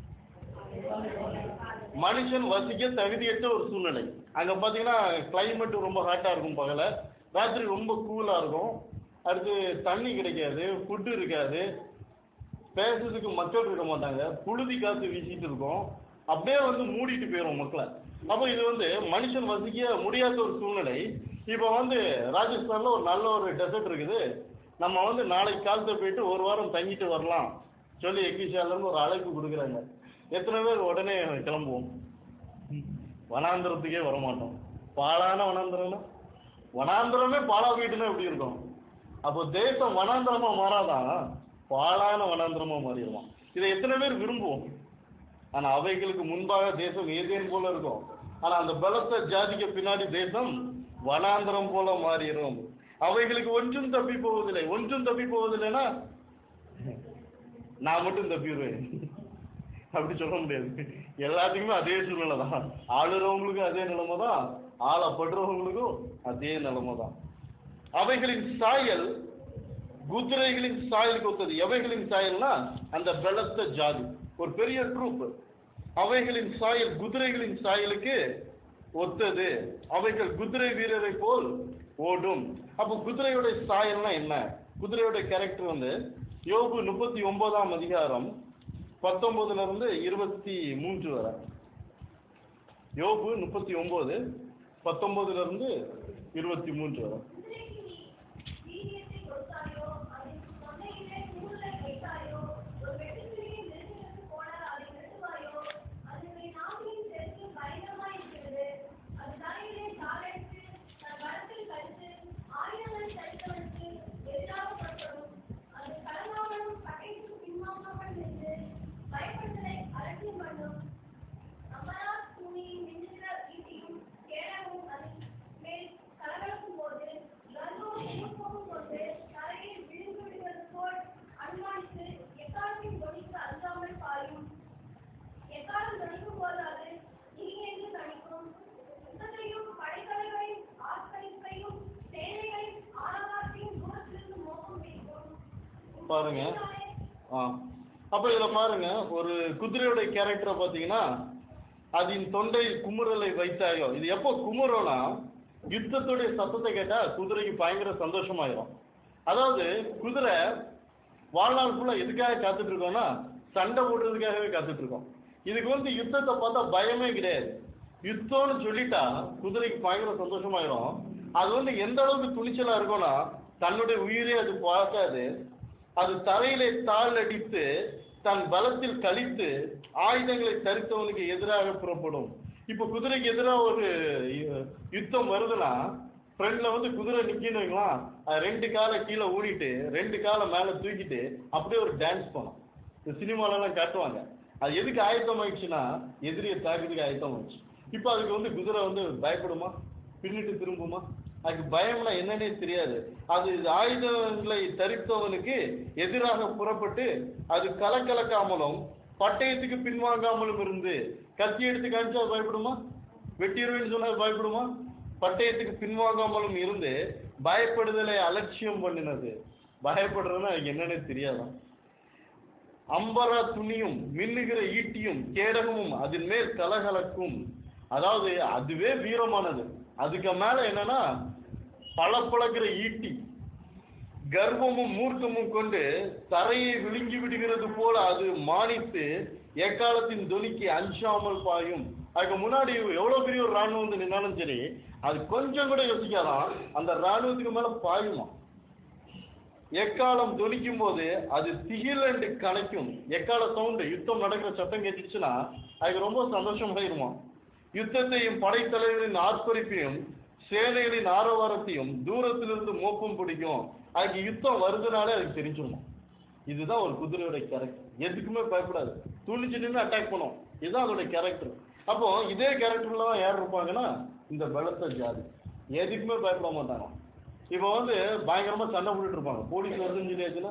[SPEAKER 1] மனுஷன் வசிக்க தகுதியற்ற ஒரு சூழ்நிலை அங்க பாத்தீங்கன்னா climate ரொம்ப ஹாட்டா இருக்கும் பகல ராத்திரி ரொம்ப கூலா இருக்கும் அடுத்து தண்ணி கிடைக்காது ஃபுட்டு இருக்காது பேசுறதுக்கு மக்கள் இருக்க மாட்டாங்க புழுதி காத்து வீசிட்டு இருக்கும் அப்படியே வந்து மூடிட்டு போயிடும் மக்களை அப்போ இது வந்து மனுஷன் வசிக்க முடியாத ஒரு சூழ்நிலை இப்போ வந்து ராஜஸ்தான்ல ஒரு நல்ல ஒரு டெசர்ட் இருக்குது நம்ம வந்து நாளைக்கு காலத்தை போயிட்டு ஒரு வாரம் தங்கிட்டு வரலாம் சொல்லி எக்விஷால இருந்து ஒரு அழைப்பு கொடுக்குறாங்க எத்தனை பேர் உடனே கிளம்புவோம் வனாந்திரத்துக்கே வரமாட்டோம் பாழான வனாந்திரம்னா வனாந்திரமே பாழா போயிட்டுனா எப்படி இருக்கும் அப்போ தேசம் வனாந்திரமா மாறாதான் பாழான வனாந்திரமா மாறிடுமா இதை எத்தனை பேர் விரும்புவோம் ஆனா அவைகளுக்கு முன்பாக தேசம் ஏதேன் போல இருக்கும் ஆனா அந்த பலத்த ஜாதிக்கு பின்னாடி தேசம் வனாந்திரம் போல மாறிடும் அவைகளுக்கு ஒன்றும் தப்பி போவதில்லை ஒன்றும் தப்பி போவதில்லைன்னா நான் மட்டும் தப்பிடுவேன் அப்படி சொல்ல முடியாது எல்லாத்துக்குமே அதே சூழ்நிலை தான் ஆளுறவங்களுக்கும் அதே நிலைமை தான் ஆளப்படுறவங்களுக்கும் அதே நிலைமை தான் அவைகளின் சாயல் குதிரைகளின் சாயலுக்கு ஒத்தது எவைகளின் சாயல்னா அந்த பலத்த ஜாதி ஒரு பெரிய ட்ரூப் அவைகளின் சாயல் குதிரைகளின் சாயலுக்கு ஒத்தது அவைகள் குதிரை வீரரை போல் ஓடும் அப்போ குதிரையோட சாயல்னா என்ன குதிரையோட கேரக்டர் வந்து யோபு முப்பத்தி ஒன்பதாம் அதிகாரம் பத்தொன்பதுல இருந்து இருபத்தி மூன்று வரை யோபு முப்பத்தி ஒன்பது பத்தொன்பதுல இருந்து இருபத்தி மூன்று வரை
[SPEAKER 2] குதிரைக்கு நீ வீரியத்தை கொடுத்தாயோ அதன் தொண்டையிலே கூர்லை வைத்தாயோ ஒரு வெட்டுக்கிளியை நெருங்கினது போல அதை நிறுத்துவாயோ அது நாவின் தெற்கு பயங்கரமாயிருக்கிறது அது தலையிலே தாளெடுத்து தன்
[SPEAKER 1] பாருங்க ஆ அப்போ இதில் பாருங்க ஒரு குதிரையோட கேரக்டரை பார்த்தீங்கன்னா அதன் தொண்டை குமுறலை வைத்தாயோ இது எப்போ குமுறோம்னா யுத்தத்துடைய சத்தத்தை கேட்டால் குதிரைக்கு பயங்கர சந்தோஷமாயிரும் அதாவது குதிரை வாழ்நாள் ஃபுல்லாக எதுக்காக காத்துட்டு இருக்கோம்னா சண்டை போடுறதுக்காகவே காத்துட்டு இருக்கோம் இதுக்கு வந்து யுத்தத்தை பார்த்தா பயமே கிடையாது யுத்தம்னு சொல்லிட்டா குதிரைக்கு பயங்கர சந்தோஷமாயிரும் அது வந்து எந்த அளவுக்கு துணிச்சலா இருக்கும்னா தன்னுடைய உயிரே அது பார்க்காது அது தரையிலே தாள் அடித்து தன் பலத்தில் கழித்து ஆயுதங்களை தரித்தவனுக்கு எதிராக புறப்படும் இப்போ குதிரைக்கு எதிராக ஒரு யு- யுத்தம் வருதுன்னா ஃப்ரெண்ட்ல வந்து குதிரை நிக்கின்னு வைங்களேன் அது ரெண்டு காலை கீழே ஊடிட்டு ரெண்டு காலை மேலே தூக்கிட்டு அப்படியே ஒரு டான்ஸ் பண்ணும் இந்த சினிமாலெல்லாம் காட்டுவாங்க அது எதுக்கு ஆயத்தம் ஆயிடுச்சுன்னா எதிரியை தாக்குறதுக்கு ஆயத்தம் ஆயிடுச்சு இப்போ அதுக்கு வந்து குதிரை வந்து பயப்படுமா பின்னிட்டு திரும்புமா அதுக்கு பயம்னா என்னன்னே தெரியாது அது ஆயுதங்களை தரித்தவனுக்கு எதிராக புறப்பட்டு அது கலக்கலக்காமலும் பட்டயத்துக்கு பின்வாங்காமலும் இருந்து கத்தி எடுத்து காமிச்சா அது பயப்படுமா வெட்டிடுவேன்னு சொன்னா அது பயப்படுமா பட்டயத்துக்கு பின்வாங்காமலும் இருந்து பயப்படுதலை அலட்சியம் பண்ணினது பயப்படுறதுன்னா அதுக்கு என்னன்னே தெரியாதான் அம்பரா துணியும் மின்னுகிற ஈட்டியும் கேடகமும் அதன் மேல் கலகலக்கும் அதாவது அதுவே வீரமானது அதுக்கு மேல என்னன்னா பளபளக்கிற ஈட்டி கர்வமும் மூர்க்கமும் கொண்டு தரையை விழுங்கி விடுகிறது போல அது மானித்து எக்காலத்தின் தொனிக்கு அஞ்சாமல் பாயும் அதுக்கு முன்னாடி எவ்வளவு பெரிய ஒரு ராணுவம் வந்து நின்னாலும் சரி அது கொஞ்சம் கூட யோசிக்காதான் அந்த ராணுவத்துக்கு மேல பாயுமா எக்காலம் தொனிக்கும் போது அது திகிலண்டு கணக்கும் எக்கால சவுண்டு யுத்தம் நடக்கிற சத்தம் கேட்டுச்சுன்னா அதுக்கு ரொம்ப சந்தோஷமாயிருமா யுத்தத்தையும் படைத்தலைவரின் ஆர்ப்பரிப்பையும் சேனைகளின் ஆரவாரத்தையும் தூரத்திலிருந்து மோப்பம் பிடிக்கும் அதுக்கு யுத்தம் வருதுனாலே அதுக்கு தெரிஞ்சிருமா இதுதான் ஒரு குதிரையோட கேரக்டர் எதுக்குமே பயப்படாது துணிச்சு நின்று அட்டாக் பண்ணும் இதுதான் அதோட கேரக்டர் அப்போ இதே கேரக்டர்ல தான் யார் இருப்பாங்கன்னா இந்த பலத்த ஜாதி எதுக்குமே பயப்பட மாட்டாங்க இப்போ வந்து பயங்கரமா சண்டை போட்டுட்டு இருப்பாங்க போலீஸ் வருதுன்னு சொல்லியாச்சுன்னா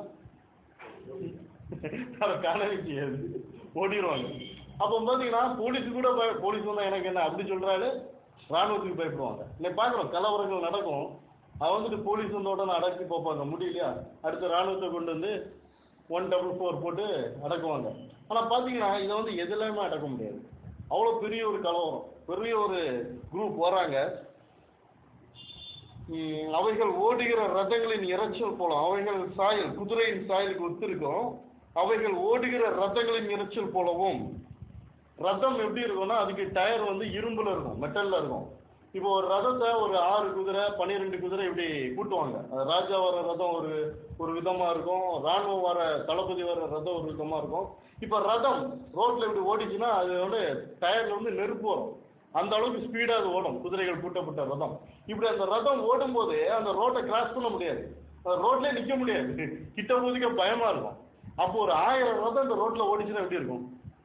[SPEAKER 1] அதை காணவே செய்யாது ஓடிடுவாங்க அப்போ பார்த்தீங்கன்னா போலீஸ் கூட பய போலீஸ் வந்தா எனக்கு என்ன அப்படி சொல்றாரு ராணுவத்துக்கு பயப்படுவாங்க இன்னைக்கு பார்க்குறோம் கலவரங்கள் நடக்கும் அவன் வந்துட்டு போலீஸ் வந்த உடனே அடக்கி பார்ப்பாங்க முடியலையா அடுத்த ராணுவத்தை கொண்டு வந்து ஒன் டபுள் ஃபோர் போட்டு அடக்குவாங்க ஆனால் பார்த்தீங்கன்னா இதை வந்து எதுலையுமே அடக்க முடியாது அவ்வளோ பெரிய ஒரு கலவரம் பெரிய ஒரு குரூப் வராங்க ம், அவைகள் ஓடுகிற ரதங்களின் இரைச்சல் போல அவைகள் சாயல் குதிரையின் சாயலுக்கு ஒத்திருக்கும் அவைகள் ஓடுகிற ரதங்களின் இரைச்சல் போலவும் ரதம் எப்படி இருக்கும்னா அதுக்கு டயர் வந்து இரும்புல இருக்கும் மெட்டல்ல இருக்கும் இப்போ ஒரு ரதத்தை ஒரு ஆறு குதிரை பன்னிரெண்டு குதிரை இப்படி கூட்டுவாங்க அது ராஜா வர ரதம் ஒரு ஒரு விதமா இருக்கும் ராணுவம் வர தளபதி வர ரதம் ஒரு விதமா இருக்கும் இப்போ ரதம் ரோட்ல இப்படி ஓடிச்சுன்னா அது வந்து டயர்ல வந்து நெருப்பு வரும் அந்த அளவுக்கு ஸ்பீடா அது ஓடும் குதிரைகள் பூட்டப்பட்ட ரதம் இப்படி அந்த ரதம் ஓடும்போது அந்த ரோட்டை கிராஸ் பண்ண முடியாது அந்த ரோட்லயே நிக்க முடியாது கிட்ட போதுக்க பயமா இருக்கும் அப்போ ஒரு ஆயிரம் ரதம் இந்த ரோட்ல ஓடிச்சுன்னா எப்படி இருக்கும்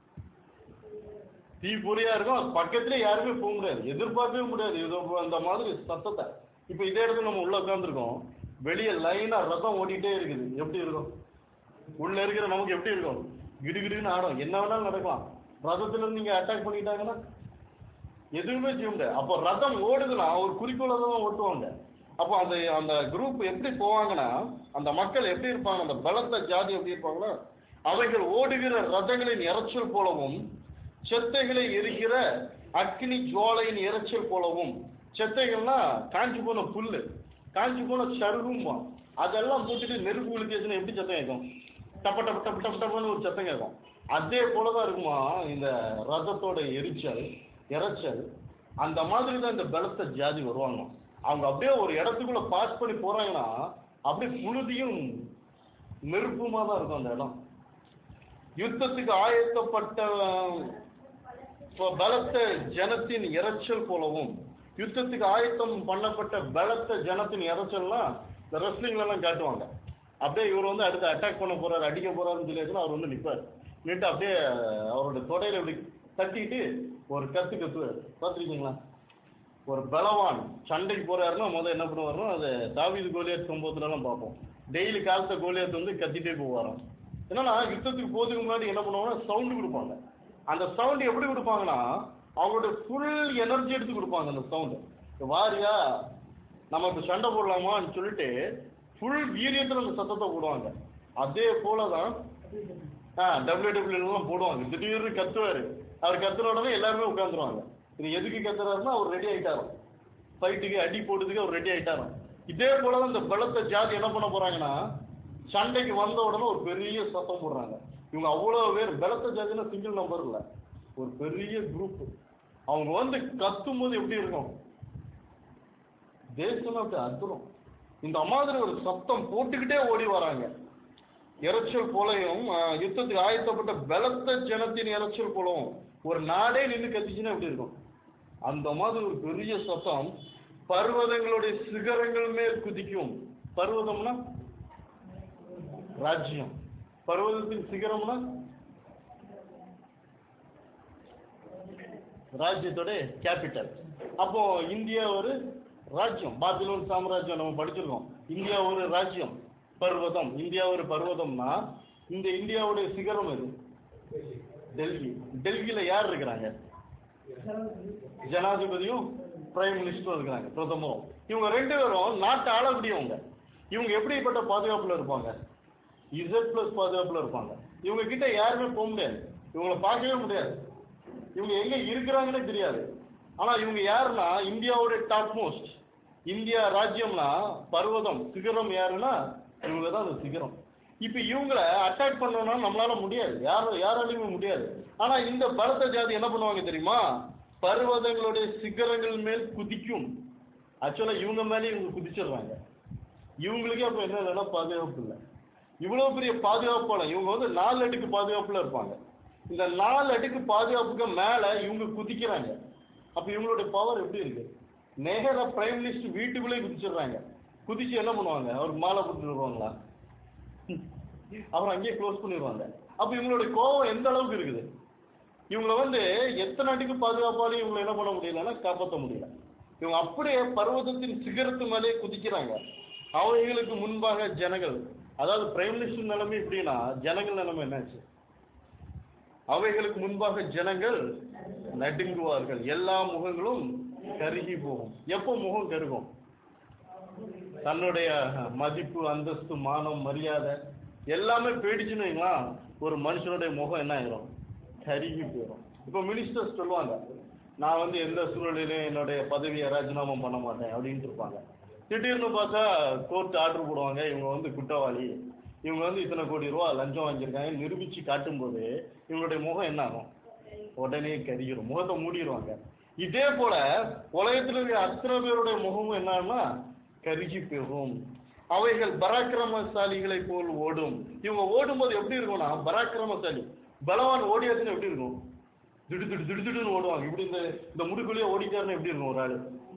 [SPEAKER 1] தீ பொறியா இருக்கும் அது பக்கத்துல யாருமே போக முடியாது எதிர்பார்க்கவே முடியாது இதோ அந்த மாதிரி சத்தத்தை இப்போ இதே இடத்துல நம்ம உள்ள உட்காந்துருக்கோம் வெளியே லைனா ரதம் ஓடிட்டே இருக்குது எப்படி இருக்கும் உள்ள இருக்கிற நமக்கு எப்படி இருக்கும் கிடுகிடுன்னு ஆடும் என்ன வேணாலும் நடக்கலாம் ரதத்துல இருந்து நீங்க அட்டாக் பண்ணிட்டாங்கன்னா எதுவுமே செய்ய முடியாது அப்போ ரதம் ஓடுதுன்னா ஒரு குறிக்கோளை தான் ஓட்டுவாங்க அப்போ அந்த அந்த குரூப் எப்படி போவாங்கன்னா அந்த மக்கள் எப்படி இருப்பாங்க அந்த பலத்த ஜாதி எப்படி இருப்பாங்கன்னா அவைகள் ஓடுகிற ரதங்களின் இரைச்சல் போலவும் செத்தைகளை எரிகிற அக்னி ஜுவாலையின் இரைச்சல் போலவும் செத்தைகள்னா காஞ்சி போன புல்லு காஞ்சி போன சருகும்பா அதெல்லாம் போட்டுட்டு நெருப்பு விழுத்தியாச்சுன்னா எப்படி சத்தம் கேட்கும் டப்ப டப்ப டப்ப டப்ப டப்பன்னு ஒரு சத்தம் கேட்கும் அதே போலதான் இருக்குமா இந்த ரதத்தோட எரிச்சல் இரைச்சல் அந்த மாதிரி தான் இந்த பலத்த ஜாதி வருவாங்க அவங்க அப்படியே ஒரு இடத்துக்குள்ள பாஸ் பண்ணி போறாங்கன்னா அப்படியே புழுதியும் நெருப்புமா தான் இருக்கும் அந்த இடம் யுத்தத்துக்கு ஆயத்தப்பட்ட ப- பலத்த ஜனத்தின் இரைச்சல் போலவும் யுத்தத்துக்கு ஆயத்தம் பண்ணப்பட்ட பலத்த ஜனத்தின் இரைச்சல்னா இந்த wrestling-ல எல்லாம் காட்டுவாங்க அப்படியே இவர் வந்து அடுத்து அட்டாக் பண்ண போறாரு அடிக்க போறாருன்னு சொல்லியாச்சுன்னா அவர் வந்து நிற்பார் நின்று அப்படியே அவரோட தொடையில இப்படி தட்டிட்டு ஒரு கத்து கத்துவார் பார்த்துருக்கீங்களா ஒரு பலவான் சண்டைக்கு போறாருன்னா முதல்ல என்ன பண்ணுவாருன்னா அது தாவீது கோலியாத் சம்பவத்துலலாம் பார்ப்போம் டெய்லி காலத்த கோலியாத் வந்து கத்திட்டே போவாராம் என்னன்னா யுத்தத்துக்கு போறதுக்கு முன்னாடி என்ன பண்ணுவாங்கன்னா சவுண்டு கொடுப்பாங்க அந்த சவுண்ட் எப்படி கொடுப்பாங்கன்னா அவங்களோட ஃபுல் எனர்ஜி எடுத்து கொடுப்பாங்க அந்த சவுண்டு வாரியா நம்ம இப்போ சண்டை போடலாமான்னு சொல்லிட்டு ஃபுல் வீரியத்தில் அந்த சத்தத்தை போடுவாங்க அதே போல தான் ஆ டபிள்யூ டபிள்யூலாம் போடுவாங்க திடீர்னு கத்துவாரு அவர் கத்துன உடனே எல்லாருமே உட்காந்துருவாங்க இது எதுக்கு கத்துறாருன்னா அவர் ரெடி ஆயிட்டாராம் ஃபைட்டுக்கு அடி போடுறதுக்கு அவர் ரெடி ஆயிட்டாராம் இதே போல தான் இந்த பலத்த ஜாதி என்ன பண்ண போறாங்கன்னா சண்டைக்கு வந்த உடனே ஒரு பெரிய சத்தம் போடுறாங்க இவங்க அவ்வளோ பேர் பலத்த ஜாதினா சிங்கிள் நம்பர் இல்லை ஒரு பெரிய குரூப் அவங்க வந்து கத்தும் போது எப்படி இருக்கும் தேசம் அப்படி அதிரும் இந்த மாதிரி ஒரு சத்தம் போட்டுக்கிட்டே ஓடி வராங்க இரைச்சல் போலையும் ஆஹ், யுத்தத்துக்கு ஆயத்தப்பட்ட பலத்த ஜனத்தின் இரைச்சல் போலவும் ஒரு நாடே நின்று கத்திச்சுன்னா எப்படி இருக்கும் அந்த மாதிரி ஒரு பெரிய சத்தம் பர்வதங்களுடைய சிகரங்கள் மேல் குதிக்கும் பர்வதம்னா ராஜ்யம் பர்வதத்தின் சிகரம்னா ராஜ்யத்தோட கேபிட்டல் அப்போ இந்தியா ஒரு ராஜ்யம் பாபிலோன் சாம்ராஜ்யம் நம்ம படிச்சிருக்கோம் இந்தியா ஒரு ராஜ்யம் பர்வதம் இந்தியா ஒரு பர்வதம்னா இந்த இந்தியாவுடைய சிகரம் எது டெல்லி டெல்லியில யார் இருக்கிறாங்க ஜனாதிபதியும் பிரைம் மினிஸ்டரும் இருக்கிறாங்க பிரதமரும் இவங்க ரெண்டு பேரும் நாட்டை ஆளக்கூடியவங்க இவங்க எப்படிப்பட்ட பாதுகாப்புல இருப்பாங்க இசட் பிளஸ் பாதுகாப்புல இருப்பாங்க இவங்க கிட்ட யாருமே போக முடியாது இவங்கள பார்க்கவே முடியாது இவங்க எங்க இருக்கிறாங்கன்னு தெரியாது ஆனா இவங்க யாருன்னா இந்தியாவோட டாப் மோஸ்ட் இந்தியா ராஜ்யம்னா பர்வதம் சிகரம் யாருன்னா இவங்க தான் அந்த சிகரம் இப்ப இவங்களை அட்டாக் பண்ணணும்னா நம்மளால முடியாது யாரும் யாராலையுமே முடியாது ஆனா இந்த பரத ஜாதி என்ன பண்ணுவாங்க தெரியுமா பர்வதங்களுடைய சிகரங்கள் மேல் குதிக்கும் ஆக்சுவலா இவங்க மேலே இவங்க குதிச்சிடுறாங்க இவங்களுக்கே அப்ப என்ன இல்லைன்னா பாதுகாப்பு இல்லை இவ்வளவு பெரிய பாதுகாப்பாளர் இவங்க வந்து நாலு அடுக்கு பாதுகாப்புல இருப்பாங்க இந்த நாலு அடுக்கு பாதுகாப்புக்கு மேல இவங்க குதிக்கிறாங்க அப்ப இவங்களுடைய பவர் எப்படி இருக்கு நேரா பிரைம் மினிஸ்டர் வீட்டுக்குள்ளே குதிச்சிடுறாங்க குதிச்சு என்ன பண்ணுவாங்க அவருக்கு மாலை போட்டு வருவாங்களா அவர் அங்கேயே க்ளோஸ் பண்ணிடுவாங்க அப்ப இவங்களுடைய கோபம் எந்த அளவுக்கு இருக்குது இவங்களை வந்து எத்தனை அடிக்கு பாதுகாப்பாலையும் இவங்களை என்ன பண்ண முடியலன்னா காப்பாற்ற முடியல இவங்க அப்படியே பர்வதத்தின் சிகரத்து மேலே குதிக்கிறாங்க அவைகளுக்கு முன்பாக ஜனங்கள் அதாவது பிரைம் மினிஸ்டர் நிலைமை எப்படின்னா ஜனங்கள் நிலைமை என்னாச்சு அவைகளுக்கு முன்பாக ஜனங்கள் நடுங்குவார்கள் எல்லா முகங்களும் கருகி போகும் எப்போ முகம் கருகும் தன்னுடைய மதிப்பு அந்தஸ்து மானம் மரியாதை எல்லாமே போயிடுச்சுன்னு வைங்களா ஒரு மனுஷனுடைய முகம் என்ன ஆயிரும் கருகி போயிடும் இப்போ மினிஸ்டர்ஸ் சொல்லுவாங்க நான் வந்து எந்த சூழ்நிலையிலும் என்னுடைய பதவியை ராஜினாமா பண்ண மாட்டேன் அப்படின்ட்டு இருப்பாங்க திடீர்னு பார்த்தா கோர்ட் ஆர்டர் போடுவாங்க இவங்க வந்து குற்றவாளி இவங்க வந்து இத்தனை கோடி ரூபா லஞ்சம் வாங்கியிருக்காங்க நிரூபிச்சு காட்டும்போது இவங்களுடைய முகம் என்ன ஆகும் உடனே கரிகிரும் முகத்தை மூடிடுவாங்க இதே போல உலகத்தில் இருக்கிற அத்தனை பேருடைய முகமும் என்னன்னா கருகி போகும் அவைகள் பராக்கிரமசாலிகளை போல் ஓடும் இவங்க ஓடும்போது எப்படி இருக்கும்னா பராக்கிரமசாலி பலவான் ஓடியாச்சுன்னு எப்படி இருக்கும் திடு திடு திடு திடுன்னு ஓடுவாங்க இப்படி இந்த இந்த முடுக்குள்ளேயே ஓடிட்டாருன்னு எப்படி இருக்கும் ஒரு ஆளு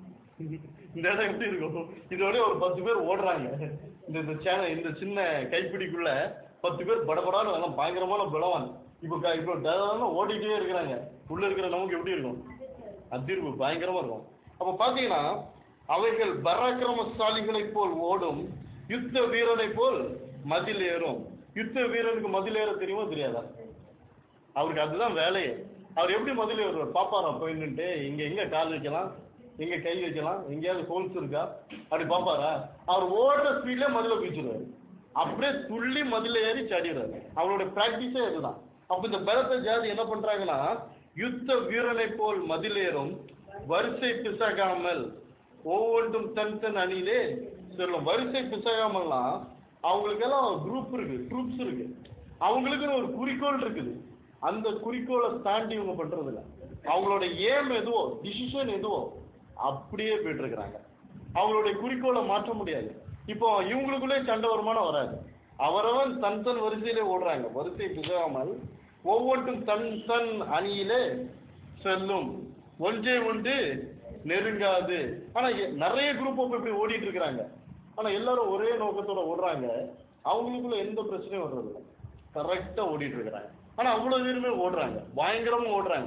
[SPEAKER 1] இந்த இடம் எப்படி இருக்கும் இதோட ஒரு பத்து பேர் ஓடுறாங்க இந்த இந்த சேனல் இந்த சின்ன கைப்பிடிக்குள்ள பத்து பேர் படபடான்னு எல்லாம் பயங்கரமான பலவான் இப்போ க- இப்போ டேரக்டா ஓடிட்டே இருக்கிறாங்க உள்ள இருக்கிற நமக்கு எப்படி இருக்கும் அதிர்வு பயங்கரமா இருக்கும் அப்ப பாத்தீங்கன்னா அவைகள் பராக்கிரமசாலிகளைப் போல் ஓடும் யுத்த வீரனைப் போல் மதில் ஏறும் யுத்த வீரனுக்கு மதில் ஏற தெரியுமா தெரியாதா அவருக்கு அதுதான் வேலையே அவர் எப்படி மதில் ஏறுவார் பாப்பாராம் போய் நின்னுட்டு இங்க எங்க கால் வைக்கலாம் எங்க கை வைக்கலாம் எங்கேயாவது ஹோல்ஸ் இருக்கா அப்படி பாப்பாரா அவர் ஓடுற ஸ்பீட்ல மதில குதிச்சிருவாரு அப்படியே துள்ளி மதில ஏறி சாடிடுறாரு அவரோட பிராக்டிஸே இதுதான் அப்ப இந்த பரத ஜாதி என்ன பண்றாங்கன்னா யுத்த வீரனை போல் மதிலேறும் வரிசை பிசகாமல் ஒவ்வொன்றும் தன் தன் அணியிலே செல்லும் வரிசை பிசகாமல்னா அவங்களுக்கெல்லாம் குரூப் இருக்கு ட்ரூப்ஸ் இருக்கு அவங்களுக்குன்னு ஒரு குறிக்கோள் இருக்குது அந்த குறிக்கோளை தாண்டி இவங்க பண்றது இல்ல அவங்களோட ஏம் எதுவோ டிசிஷன் எதுவோ அப்படியே போயிட்டு இருக்கிறாங்க அவங்களுடைய குறிக்கோளை மாற்ற முடியாது இப்போ இவங்களுக்குள்ளே சண்டை வருமானம் வராது அவரவன் தன் தன் வரிசையிலே ஓடுறாங்க வரிசை பிசகாமல் ஒவ்வொன்றும் தன் தன் அணியிலே செல்லும் ஒன்றே ஒன்று நெருங்காது ஆனா எ- நிறைய குரூப் இப்படி ஓடிட்டு இருக்கிறாங்க ஆனா எல்லாரும் ஒரே நோக்கத்தோட ஓடுறாங்க அவங்களுக்குள்ள எந்த பிரச்சனையும் வர்றதில்ல கரெக்டா ஓடிட்டு இருக்கிறாங்க ஆனா அவ்வளவு பேருமே ஓடுறாங்க பயங்கரமா ஓடுறாங்க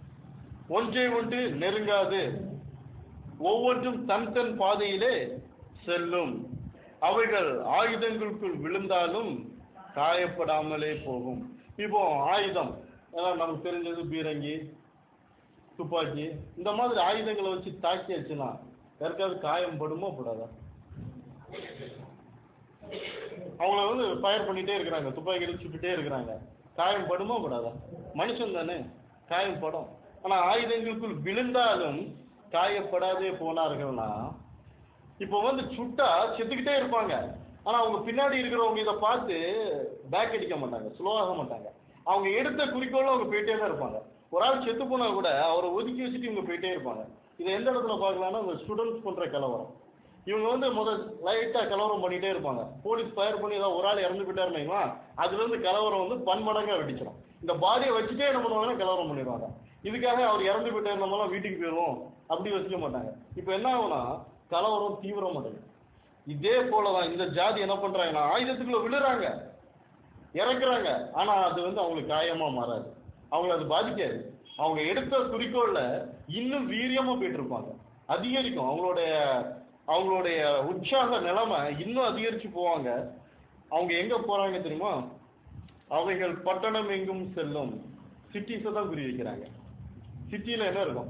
[SPEAKER 1] ஒன்றை ஒன்று நெருங்காது ஒவ்வொன்றும் தன் தன் பாதையிலே செல்லும் அவைகள் ஆயுதங்களுக்குள் விழுந்தாலும் காயப்படாமலே போகும் இப்போ ஆயுதம் அதான் நமக்கு தெரிஞ்சது பீரங்கி துப்பாக்கி இந்த மாதிரி ஆயுதங்களை வச்சு தாக்கியாச்சுன்னா யாருக்காவது காயம் படுமோ படாதா அவங்கள வந்து ஃபயர் பண்ணிட்டே இருக்கிறாங்க துப்பாக்கியில் சுட்டுட்டே இருக்கிறாங்க காயம் படுமா படாதா மனுஷன் தானே காயம் படும் ஆனா ஆயுதங்களுக்குள் விழுந்தாலும் காயப்படாதே போனார்கள்னா இப்போ வந்து சுட்டா செத்துக்கிட்டே இருப்பாங்க ஆனா அவங்க பின்னாடி இருக்கிறவங்க இதை பார்த்து பேக் அடிக்க மாட்டாங்க ஸ்லோ ஆக மாட்டாங்க அவங்க எடுத்த குறிக்கோளும் அவங்க போயிட்டே தான் இருப்பாங்க ஒரு ஆள் செத்து போனா கூட அவரை ஒதுக்கி வச்சுட்டு இவங்க போயிட்டே இருப்பாங்க இதை எந்த இடத்துல பார்க்கலாம்னா இந்த ஸ்டூடெண்ட்ஸ் பண்ற கலவரம் இவங்க வந்து முதல் லைட்டா கலவரம் பண்ணிட்டே இருப்பாங்க போலீஸ் ஃபயர் பண்ணி ஏதாவது ஒரு ஆள் இறந்து போயிட்டாருன்னா அதுல இருந்து கலவரம் வந்து பன்மடங்கா வெடிச்சிடும் இந்த பாடியை வச்சுட்டே என்ன பண்ணுவாங்கன்னா கலவரம் பண்ணிடுவாங்க இதுக்காக அவர் இறந்து போயிட்டாரு நம்மளாம் வீட்டுக்கு போயிடுவோம் அப்படி வச்சுக்க மாட்டாங்க இப்போ என்ன ஆகும்னா கலவரம் தீவிரமடையும் இதே போலதான் இந்த ஜாதி என்ன பண்றாங்கன்னா ஆயுதத்துக்குள்ள விழுறாங்க இறக்குறாங்க ஆனா அது வந்து அவங்களுக்கு காயமா மாறாது அவங்கள அது பாதிக்காது அவங்க எடுத்த குறிக்கோள்ல இன்னும் வீரியமா போயிட்டு இருப்பாங்க அதிகரிக்கும் அவங்களுடைய அவங்களுடைய உற்சாக நிலைமை இன்னும் அதிகரிச்சு போவாங்க அவங்க எங்க போறாங்க தெரியுமா அவைகள் பட்டணம் எங்கும் செல்லும் சிட்டிஸை தான் குறி வைக்கிறாங்க சிட்டியில என்ன இருக்கும்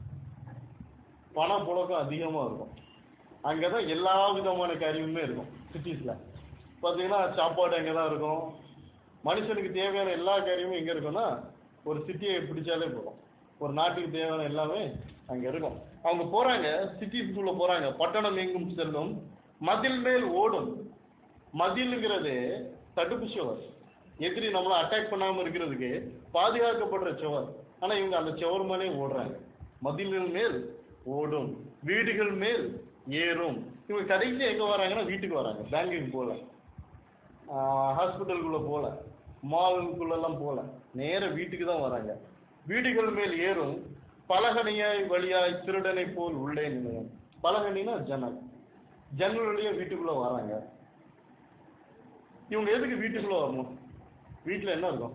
[SPEAKER 1] பண புழக்கம் அதிகமா இருக்கும் அங்கதான் எல்லா விதமான காரியமுமே இருக்கும் சிட்டிஸ்ல பாத்தீங்கன்னா சாப்பாடு அங்கே தான் இருக்கும் மனுஷனுக்கு தேவையான எல்லா காரியமும் எங்க இருக்கும்னா ஒரு சிட்டியை பிடிச்சாலே போதும் ஒரு நாட்டுக்கு தேவையான எல்லாமே அங்க இருக்கும் அவங்க போறாங்க சிட்டிஸ்குள்ள போறாங்க பட்டணம் எங்கும் செல்லும் மதில் மேல் ஓடும் மதிலுங்கிறது தடுப்பு சுவர் எதிரி நம்மள அட்டாக் பண்ணாம இருக்கிறதுக்கு பாதுகாக்கப்படுற சுவர் ஆனா இவங்க அந்த சுவர் மேலே ஓடுறாங்க மதில்கள் மேல் ஓடும் வீடுகள் மேல் ஏறும் இவங்க கடைசி எங்க வராங்கன்னா வீட்டுக்கு வராங்க பேங்குக்கு போல ஹாஸ்பிட்டலுக்குள்ள போல மாலுக்குள்ளெல்லாம் போல நேர வீட்டுக்கு தான் வராங்க வீடுகள் மேல் ஏறும் பலகனியாய் வழியாய் திருடனை போல் உள்ளே நிலையம் பலகனினா ஜன்னல் ஜன்னல் வழியா வீட்டுக்குள்ள வராங்க இவங்க எதுக்கு வீட்டுக்குள்ள வரணும் வீட்டுல என்ன இருக்கும்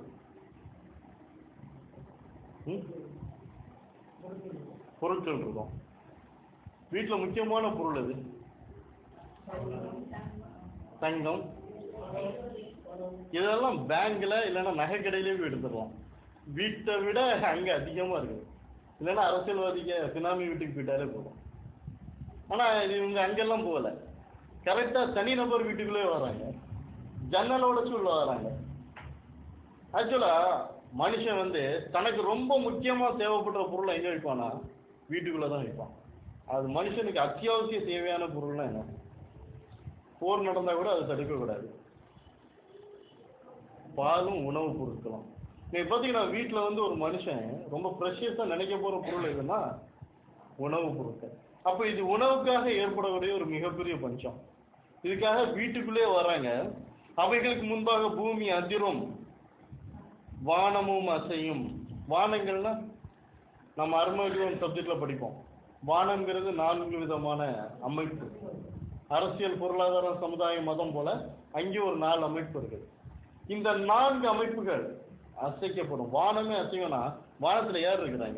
[SPEAKER 1] ம்? பொருட்கள் இருக்கும் வீட்டுல முக்கியமான பொருள் எது தங்கம் இதெல்லாம் பேங்க்ல இல்லைன்னா நகை கடையிலே போய் எடுத்துடலாம் வீட்டை விட அங்க அதிகமா இருக்கு இல்லைன்னா அரசியல்வாதிக்க சுனாமி வீட்டுக்கு போயிட்டாலே போதும் ஆனா இது இவங்க அங்கெல்லாம் போகல கரெக்டா தனிநபர் வீட்டுக்குள்ளே வராங்க ஜன்னலை உடைச்சு உள்ள வராங்க ஆக்சுவலா மனுஷன் வந்து தனக்கு ரொம்ப முக்கியமா தேவைப்படுற பொருளை எங்க வைப்பானா வீட்டுக்குள்ள தான் வைப்பான் அது மனுஷனுக்கு அத்தியாவசிய தேவையான பொருள்னா என்ன போர் நடந்தா கூட அதை தடுக்கக்கூடாது பாலும் உணவு பொருட்களும் நீங்க பாத்தீங்கன்னா வீட்டுல வந்து ஒரு மனுஷன் ரொம்ப ப்ரெஷியஸா நினைக்க போற பொருள் எதுன்னா உணவு பொருட்கள் அப்ப இது உணவுக்காக ஏற்படக்கூடிய ஒரு மிகப்பெரிய பஞ்சம் இதுக்காக வீட்டுக்குள்ளே வராங்க அவைகளுக்கு முன்பாக பூமி அதிரும் வானமும் அசையும் வானங்கள்னா நம்ம அருமகிரம் சப்ஜெக்ட்ல படிப்போம் வானம்ங்கிறது நான்கு விதமான அமைப்பு அரசியல் பொருளாதாரம் சமுதாயம் மதம் போல அங்கே ஒரு நாலு அமைப்பு இருக்குது இந்த நான்கு அமைப்புகள் அசைக்கப்படும் வானமே அசையும்னா வானத்துல யார் இருக்கிறாங்க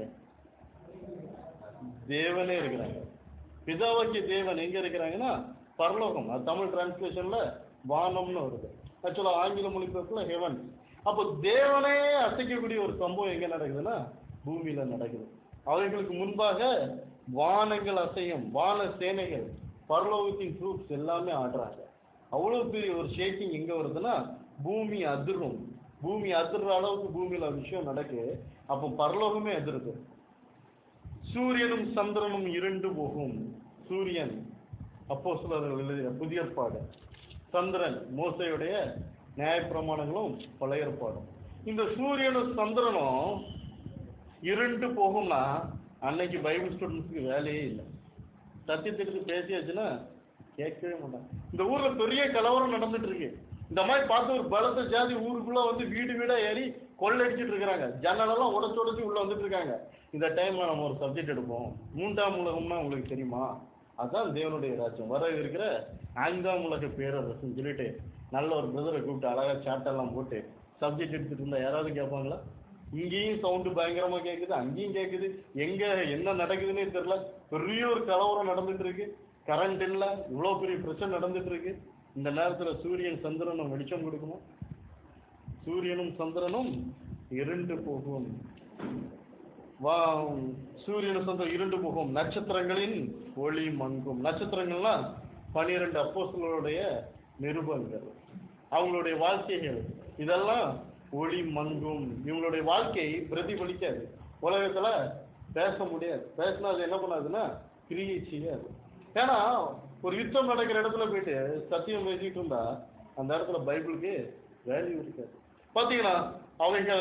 [SPEAKER 1] தேவனே இருக்கிறாங்க பிதாவாக்கிய தேவன் எங்க இருக்கிறாங்கன்னா பரலோகம் அது தமிழ் டிரான்ஸ்லேஷன்ல வானம்னு வருது ஆக்சுவலா ஆங்கில மொழிபெயர்ப்புல ஹெவன் அப்போ தேவனே அசைக்கக்கூடிய ஒரு சம்பவம் எங்க நடக்குதுன்னா பூமியில நடக்குது அவர்களுக்கு முன்பாக வானங்கள் அசையும் வான சேனைகள் பரலோகத்தின் ட்ரூப்ஸ் எல்லாமே ஆடுறாங்க அவ்வளவு பெரிய ஒரு ஷேக்கிங் எங்க வருதுன்னா பூமி அதிரும் பூமி அதிர்ற அளவுக்கு பூமியில ஒரு விஷயம் நடக்கு அப்போ பரலோகமே அதிருது சூரியனும் சந்திரனும் இருண்டு போகும் சூரியன் அப்போ எழுதிய புதிய ஏற்பாடு சந்திரன் மோசையுடைய நியாயப்பிரமாணங்களும் பழைய ஏற்பாடும் இந்த சூரியனும் சந்திரனும் இருண்டு போகும்னா அன்னைக்கு பைபிள் ஸ்டூடெண்ட்ஸ்க்கு வேலையே இல்லை சத்தியத்திற்கு பேசியாச்சுன்னா கேட்கவே மாட்டாங்க இந்த ஊர்ல பெரிய கலவரம் நடந்துட்டு இருக்கு இந்த மாதிரி பார்த்து ஒரு பலத்த ஜாதி ஊருக்குள்ள வந்து வீடு வீடா ஏறி கொள்ளடிச்சிட்டு இருக்காங்க ஜன்னலெல்லாம் உடச்சு உடச்சு உள்ள வந்துட்டு இருக்காங்க இந்த டைம்ல நம்ம ஒரு சப்ஜெக்ட் எடுப்போம் மூன்றாம் உலகம்னா உங்களுக்கு தெரியுமா அதான் தேவனுடைய ராஜ்யம் வர இருக்கிற ஐந்தாம் உலக பேரரசுன்னு சொல்லிட்டு நல்ல ஒரு பிரதரை கூப்பிட்டு அழகா சாட்டெல்லாம் போட்டு சப்ஜெக்ட் எடுத்துட்டு இருந்தா யாராவது கேட்பாங்களா இங்கேயும் சவுண்டு பயங்கரமா கேக்குது அங்கேயும் கேக்குது எங்க என்ன நடக்குதுன்னே தெரியல பெரிய ஒரு கலவரம் நடந்துட்டு இருக்கு கரண்ட் இல்ல இவ்வளவு பெரிய பிரச்சனை நடந்துட்டு இருக்கு இந்த நேரத்துல சூரியன் சந்திரனும் வெளிச்சம் கொடுக்கணும் சூரியனும் சந்திரனும் இருண்டு போகும் வா சூரியனும் சந்திரன் இருண்டு போகும் நட்சத்திரங்களின் ஒளி மங்கும் நட்சத்திரங்கள்னா பனிரெண்டு அப்போஸ்தலருடைய நிருபங்கள் அவங்களுடைய வாழ்க்கைகள் இதெல்லாம் ஒளி மங்கும் இவங்களுடைய வாழ்க்கை பிரதிபலிக்காது உலகத்துல பேச முடியாது பேசினா அது என்ன பண்ணாதுன்னா கிரியை செய்யாது ஏன்னா ஒரு யுத்தம் நடக்கிற இடத்துல போயிட்டு சத்தியம் பேசிட்டு இருந்தா அந்த இடத்துல பைபிளுக்கு வேல்யூ இருக்காது பாத்தீங்கன்னா அவைகள்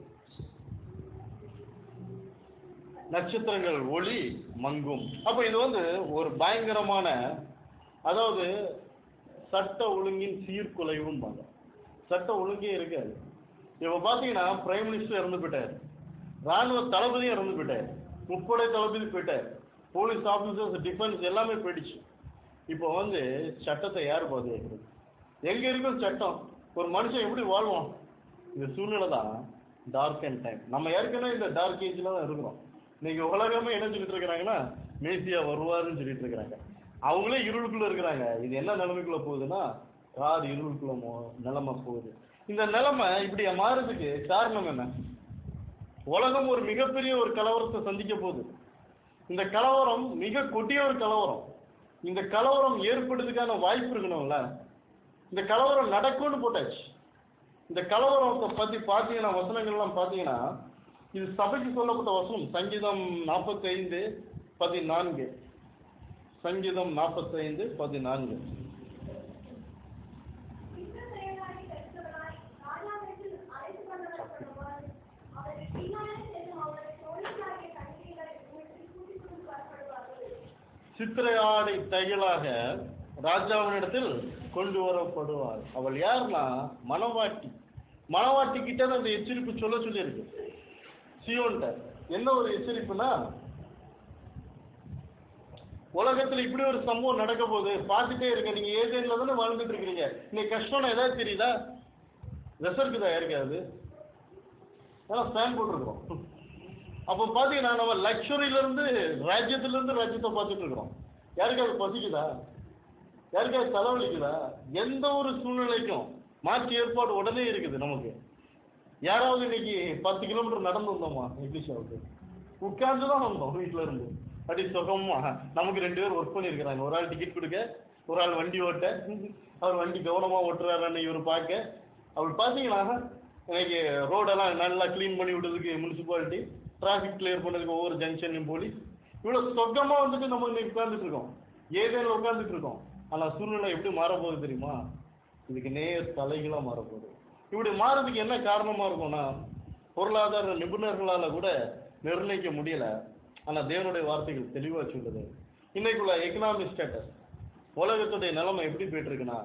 [SPEAKER 1] நட்சத்திரங்கள் ஒளி மங்கும் அப்ப இது வந்து ஒரு பயங்கரமான அதாவது சட்ட ஒழுங்கின் சீர்குலைவும்பாங்க சட்ட ஒழுங்கே இருக்காது இப்ப பாத்தீங்கன்னா பிரைம் மினிஸ்டர் இறந்து போயிட்டார் ராணுவ தளபதியும் இறந்து போயிட்டார் முப்படை தளபதி போயிட்டார் போலீஸ் ஆபீசர்ஸ் டிஃபென்ஸ் எல்லாமே போயிடுச்சு இப்போ வந்து சட்டத்தை யார் பாதுகாக்கிறது எங்க இருக்கும் சட்டம் ஒரு மனுஷன் எப்படி வாழ்வான் இந்த சூழ்நிலை தான் டார்க் அண்ட் டைம் நம்ம ஏற்கனவே இந்த டார்க் ஏஜ்ல தான் இருக்கிறோம் இன்னைக்கு உலகமே என்ன சொல்லிட்டு இருக்கிறாங்கன்னா மேசியா வருவாருன்னு சொல்லிட்டு இருக்கிறாங்க அவங்களே இருளுக்குள்ள இருக்கிறாங்க இது என்ன நிலைமைக்குள்ள போகுதுன்னா கார் இருளுக்குள்ள மோ- நிலைமை போகுது இந்த நிலைமை இப்படி மாறுறதுக்கு காரணம் என்ன உலகம் ஒரு மிகப்பெரிய ஒரு கலவரத்தை சந்திக்க போகுது இந்த கலவரம் மிக கொடிய ஒரு கலவரம் இந்த கலவரம் ஏற்படுறதுக்கான வாய்ப்பு இருக்கணும்ல இந்த கலவரம் நடக்கும்னு போட்டாச்சு இந்த கலவரத்தை பத்தி பார்த்தீங்கன்னா வசனங்கள்லாம் பார்த்தீங்கன்னா இது சபைக்கு சொல்லப்பட்ட வசனம் சங்கீதம் நாற்பத்தைந்து பதினான்கு சங்கீதம் நாற்பத்தைந்து பதினான்கு
[SPEAKER 2] இந்த செயலாளி பெற்றவராய் ராஜாவிடத்தில் அழைத்து கொண்டவர்களால் அவர்கள் பின்னாலே செல்லும் அவருடைய தோழிகளாகிய கன்னிகைகள் உங்களிடத்தில் கூட்டிக் கொண்டு வரப்படுவார்கள்.
[SPEAKER 1] சித்திரையாடை தையலாக ராஜாவினிடத்தில் கொண்டு வரப்படுவார் அவள் யாருன்னா மணவாட்டி மணவாட்டி கிட்ட தான் அந்த எச்சரிப்பு சொல்ல சொல்லியிருக்கு சியோன்ட்ட என்ன ஒரு எச்சரிப்புனா உலகத்துல இப்படி ஒரு சம்பவம் நடக்க போகுது பார்த்துட்டே இருக்க நீங்க ஏதேன்ல தானே வாழ்ந்துட்டு இருக்கிறீங்க இன்னைக்கு கஷ்டம்னு ஏதாவது தெரியுதா விசர்க்குதா யாருக்காவது ஏன்னா ஃபேன் போட்டிருக்கிறோம் அப்போ பார்த்தீங்கன்னா நம்ம லக்ஸுரியில இருந்து ராஜ்யத்துல இருந்து ராஜ்யத்தை பார்த்துட்டு இருக்கிறோம் யாருக்காவது பசிக்குதா யாருக்காவது தலைவலிக்குதா எந்த ஒரு சூழ்நிலைக்கும் மாற்று ஏற்பாடு உடனே இருக்குது நமக்கு யாராவது இன்னைக்கு பத்து கிலோமீட்டர் நடந்து வந்தோமா இங்கிலீஷாவுக்கு உட்கார்ந்து தான் வந்தோம் வீட்டுல இருந்து அப்படி சுகமா நமக்கு ரெண்டு பேர் ஒர்க் பண்ணியிருக்கிறாங்க ஒரு ஆள் டிக்கெட் கொடுக்க ஒரு ஆள் வண்டி ஓட்ட அவர் வண்டி கவனமா ஓட்டுறாருன்னு இவர் பார்க்க அவர் பார்த்தீங்கன்னா இன்னைக்கு ரோடெல்லாம் நல்லா க்ளீன் பண்ணி விட்டதுக்கு முனிசிபாலிட்டி டிராஃபிக் கிளியர் பண்ணதுக்கு ஒவ்வொரு ஜங்ஷன்லையும் போலீஸ் இவ்வளோ சொக்கமா வந்துட்டு நம்ம இன்னைக்கு உட்கார்ந்துட்டு இருக்கோம் ஏதேனும் உட்கார்ந்துட்டு இருக்கோம் ஆனா சூழ்நிலை எப்படி மாறப்போகுது தெரியுமா இதுக்கு நேர் தலைகளா மாறப்போகுது இப்படி மாறதுக்கு என்ன காரணமா இருக்கும்னா பொருளாதார நிபுணர்களால கூட நிர்ணயிக்க முடியல ஆனா தேவனுடைய வார்த்தைகள் தெளிவா சொல்லுது இன்னைக்குள்ள எக்கனாமிக் ஸ்டேட்டஸ் உலகத்துடைய நிலைமை எப்படி போயிட்டு இருக்குன்னா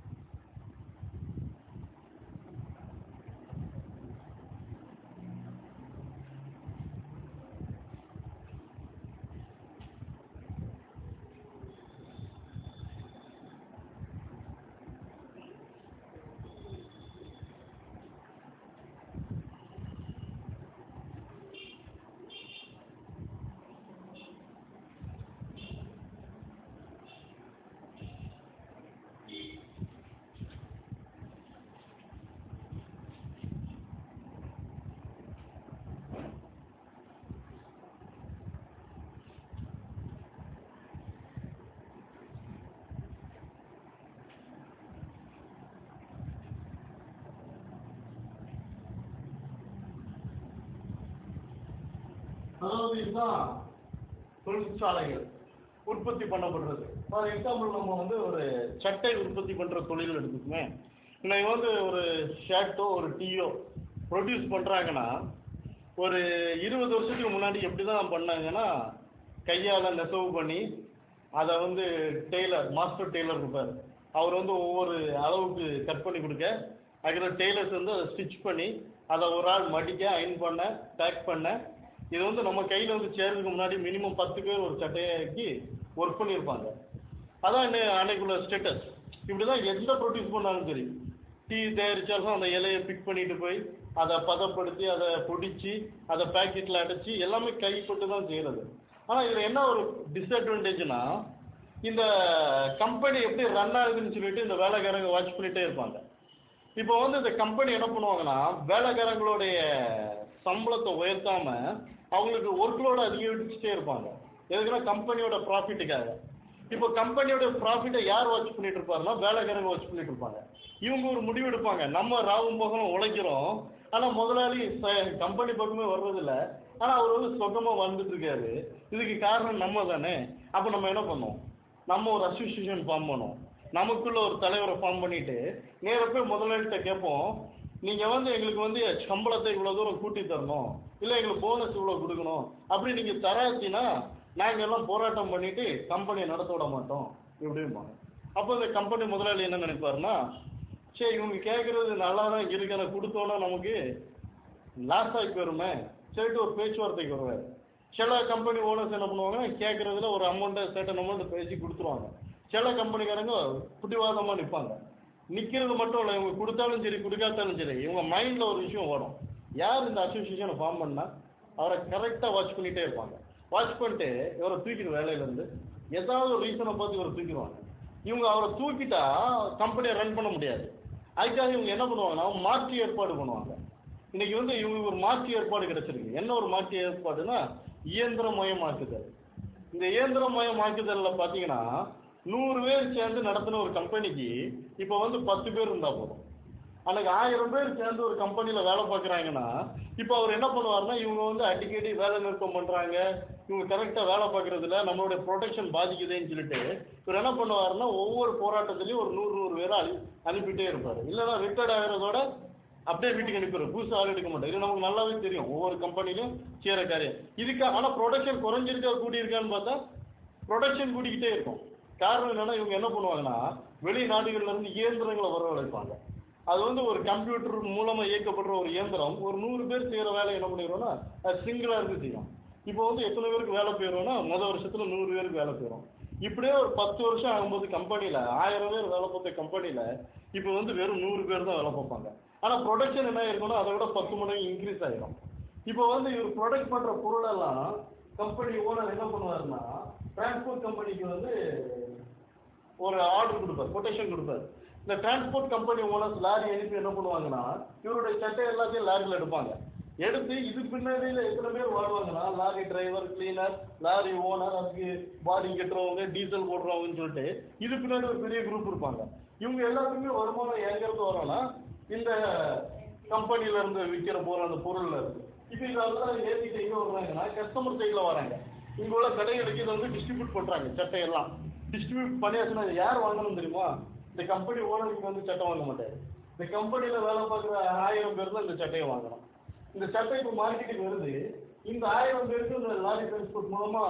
[SPEAKER 1] அதாவது இதுதான் தொழிற்சாலைகள் உற்பத்தி பண்ணப்படுறது ஃபார் எக்ஸாம்பிள் நம்ம வந்து ஒரு சட்டை உற்பத்தி பண்ற தொழில் எடுத்துக்குமே இன்னைக்கு வந்து ஒரு ஷர்ட்டோ ஒரு டீயோ ப்ரொடியூஸ் பண்றாங்கன்னா ஒரு இருபது வருஷத்துக்கு முன்னாடி எப்படி தான் பண்ணாங்கன்னா கையால் நெசவு பண்ணி அதை வந்து டெய்லர் மாஸ்டர் டெய்லர் இருப்பார் அவர் வந்து ஒவ்வொரு அளவுக்கு கட் பண்ணி கொடுக்க அதுக்கப்புறம் டெய்லர்ஸ் வந்து அதை ஸ்டிச் பண்ணி அதை ஒரு ஆள் மடிக்க அயன் பண்ண பேக் பண்ண இது வந்து நம்ம கையில் வந்து சேர்றதுக்கு முன்னாடி மினிமம் பத்து பேர் ஒரு சட்டையாக்கி ஒர்க் பண்ணியிருப்பாங்க அதான் இன்னை அன்னைக்குள்ள ஸ்டேட்டஸ் இப்படி தான் எந்த ப்ரொடியூஸ் பண்ணாலும் சரி டீ தயாரிச்சாலும் அந்த இலையை பிக் பண்ணிட்டு போய் அதை பதப்படுத்தி அதை பொடிச்சு அதை பேக்கெட்டில் அடைச்சி எல்லாமே கைப்பட்டு தான் செய்கிறது ஆனால் இதில் என்ன ஒரு டிஸ்அட்வான்டேஜ்னா இந்த கம்பெனி எப்படி ரன் ஆகுதுன்னு சொல்லிட்டு இந்த வேலைக்காரங்க வாட்ச் பண்ணிட்டே இருப்பாங்க இப்போ வந்து இந்த கம்பெனி என்ன பண்ணுவாங்கன்னா வேலைக்காரங்களுடைய சம்பளத்தை உயர்த்தாம அவங்களுக்கு ஒர்க் லோடு அதிகரிச்சுட்டே இருப்பாங்க எதுக்குன்னா கம்பெனியோட ப்ராஃபிட்டுக்காக இப்போ கம்பெனியோட ப்ராஃபிட்டை யார் வாட்ச் பண்ணிட்டு இருப்பாருன்னா வேலைக்காரங்க வாட்ச் பண்ணிட்டு இருப்பாங்க இவங்க ஒரு முடிவு எடுப்பாங்க நம்ம ராவும் பகலும் உழைக்கிறோம் ஆனா முதலாளி கம்பெனி பக்கமே வர்றதில்ல ஆனா அவர் வந்து சொந்தமா வாழ்ந்துட்டு இருக்காரு இதுக்கு காரணம் நம்ம தானே அப்ப நம்ம என்ன பண்ணோம் நம்ம ஒரு அசோசியேஷன் ஃபார்ம் பண்ணோம் நமக்குள்ள ஒரு தலைவரை ஃபார்ம் பண்ணிட்டு நேர போய் முதலாளிகிட்ட கேட்போம் நீங்க வந்து எங்களுக்கு வந்து சம்பளத்தை இவ்வளவு தூரம் கூட்டி தரணும் இல்ல எங்களுக்கு போனஸ் இவ்வளவு கொடுக்கணும் அப்படி நீங்க தராச்சின்னா நாங்க எல்லாம் போராட்டம் பண்ணிட்டு கம்பெனியை நடத்த விட மாட்டோம் இப்படிம்பாங்க அப்போ இந்த கம்பெனி முதலாளி என்ன நினைப்பாருன்னா சரி இவங்க கேட்கறது நல்லா தான் இருக்கு ஆனால் கொடுத்தோன்னா நமக்கு லாஸ் ஆகி போயிருமே சரிட்டு ஒரு பேச்சுவார்த்தைக்கு வருவார் சில கம்பெனி ஓனர்ஸ் என்ன பண்ணுவாங்கன்னா கேட்கறதுல ஒரு அமௌண்ட்டை certain அமௌண்ட் பேசி கொடுத்துருவாங்க சில கம்பெனிக்காரங்க பிடிவாதமாக நிற்பாங்க நிற்கிறது மட்டும் இல்லை இவங்க கொடுத்தாலும் சரி கொடுக்காட்டாலும் சரி இவங்க மைண்டில் ஒரு விஷயம் ஓடும் யார் இந்த அசோசியேஷனை ஃபார்ம் பண்ணா அவரை கரெக்டாக வாட்ச் பண்ணிகிட்டே இருப்பாங்க வாட்ச் பண்ணிட்டு இவரை தூக்கிடு வேலையிலேருந்து ஏதாவது ஒரு ரீசனை பார்த்து இவரை தூக்கிடுவாங்க இவங்க அவரை தூக்கிட்டா கம்பெனியை ரன் பண்ண முடியாது அதுக்காக இவங்க என்ன பண்ணுவாங்கன்னா மாற்று ஏற்பாடு பண்ணுவாங்க இன்னைக்கு வந்து இவங்களுக்கு ஒரு மாற்று ஏற்பாடு கிடைச்சிருக்கு என்ன ஒரு மாற்று ஏற்பாடுனா இயந்திரமயமாக்குதல் இந்த இயந்திரமயமாக்குதல்ல பார்த்தீங்கன்னா நூறு பேர் சேர்ந்து நடத்தின ஒரு கம்பெனிக்கு இப்போ வந்து பத்து பேர் இருந்தால் போதும் அன்னைக்கு ஆயிரம் பேர் சேர்ந்து ஒரு கம்பெனியில் வேலை பார்க்குறாங்கன்னா இப்போ அவர் என்ன பண்ணுவாருன்னா இவங்க வந்து அடிக்கடி வேலை நிறுத்தம் பண்ணுறாங்க இவங்க கரெக்டாக வேலை பார்க்குறதுல நம்மளுடைய ப்ரொடெக்ஷன் பாதிக்குதுன்னு சொல்லிட்டு இவர் என்ன பண்ணுவாருன்னா ஒவ்வொரு போராட்டத்துலேயும் ஒரு நூறு நூறு பேரை அனு அனுப்பிட்டே இருப்பார் இல்லைன்னா ரிட்டையர்ட் ஆகிறதோட அப்படியே வீட்டுக்கு அனுப்பிடுவார் புதுசாக ஆள் எடுக்க மாட்டார் இது நமக்கு நல்லாவே தெரியும் ஒவ்வொரு கம்பெனிலையும் செய்கிற காரியம் இதுக்கு ஆனால் ப்ரொடக்ஷன் குறைஞ்சிருக்கா கூடியிருக்கான்னு பார்த்தா ப்ரொடக்ஷன் கூடிக்கிட்டே இருக்கும் காரணம் என்னன்னா இவங்க என்ன பண்ணுவாங்கன்னா வெளிநாடுகள்ல இருந்து இயந்திரங்களை வரவழைப்பாங்க அது வந்து ஒரு கம்ப்யூட்டர் மூலமா இயக்கப்படுற ஒரு இயந்திரம் ஒரு நூறு பேர் செய்யற வேலை என்ன பண்ணிடுவோம்னா அது சிங்கிளா இருந்து செய்யும் இப்போ வந்து எத்தனை பேருக்கு வேலை போயிடும்னா முதல் வருஷத்துல நூறு பேருக்கு வேலை போயிடும் இப்படியே ஒரு பத்து வருஷம் ஆகும்போது கம்பெனியில் ஆயிரம் பேர் வேலை பார்த்த கம்பெனியில் இப்போ வந்து வெறும் நூறு பேர் தான் வேலை பார்ப்பாங்க ஆனால் ப்ரொடக்ஷன் என்ன இருக்குன்னா அதை விட பத்து மடங்கு இன்க்ரீஸ் ஆகிடும் இப்போ வந்து இவர் ப்ரொடக்ட் பண்ணுற பொருளெல்லாம் கம்பெனி ஓனர் என்ன பண்ணுவாருன்னா டிரான்ஸ்போர்ட் கம்பெனிக்கு வந்து ஒரு ஆர்டர் கொடுப்பார் கொட்டேஷன் கொடுப்பார் இந்த டிரான்ஸ்போர்ட் கம்பெனி ஓனர்ஸ் லாரி அனுப்பி என்ன பண்ணுவாங்கன்னா இவருடைய சட்டை எல்லாத்தையும் லாரியில் எடுப்பாங்க எடுத்து இது பின்னாடியில் எத்தனை பேர் வாழ்வாங்கன்னா lorry driver cleaner lorry owner அதுக்கு பாடி கட்டுறவங்க டீசல் போடுறவங்கன்னு சொல்லிட்டு இது பின்னாடி ஒரு பெரிய குரூப் இருப்பாங்க இவங்க எல்லாத்துக்குமே வருமானம் எங்கேருந்து வரோம்னா இந்த கம்பெனில இருந்து விற்கிற பொருள் அந்த பொருள்ல இருக்கு இப்போ இதெல்லாம் ஏற்றிட்டு எங்கே வர்றாங்கன்னா கஸ்டமர் சைடில் வராங்க இங்க உள்ள கடைகளுக்கு இதை வந்து டிஸ்ட்ரிபியூட் பண்றாங்க சட்டையெல்லாம் டிஸ்ட்ரிபியூட் பண்ணியாச்சுன்னா இதை யார் வாங்கணும் தெரியுமா இந்த கம்பெனி ஓனருக்கு வந்து சட்டை வாங்க மாட்டாரு இந்த கம்பெனியில வேலை பார்க்குற ஆயிரம் பேர் தான் இந்த சட்டையை வாங்கணும் இந்த சட்டை இப்போ மார்க்கெட்டுக்கு வருது இந்த ஆயிரம் பேருக்கு இந்த லாரி டிரான்ஸ்போர்ட் மூலமா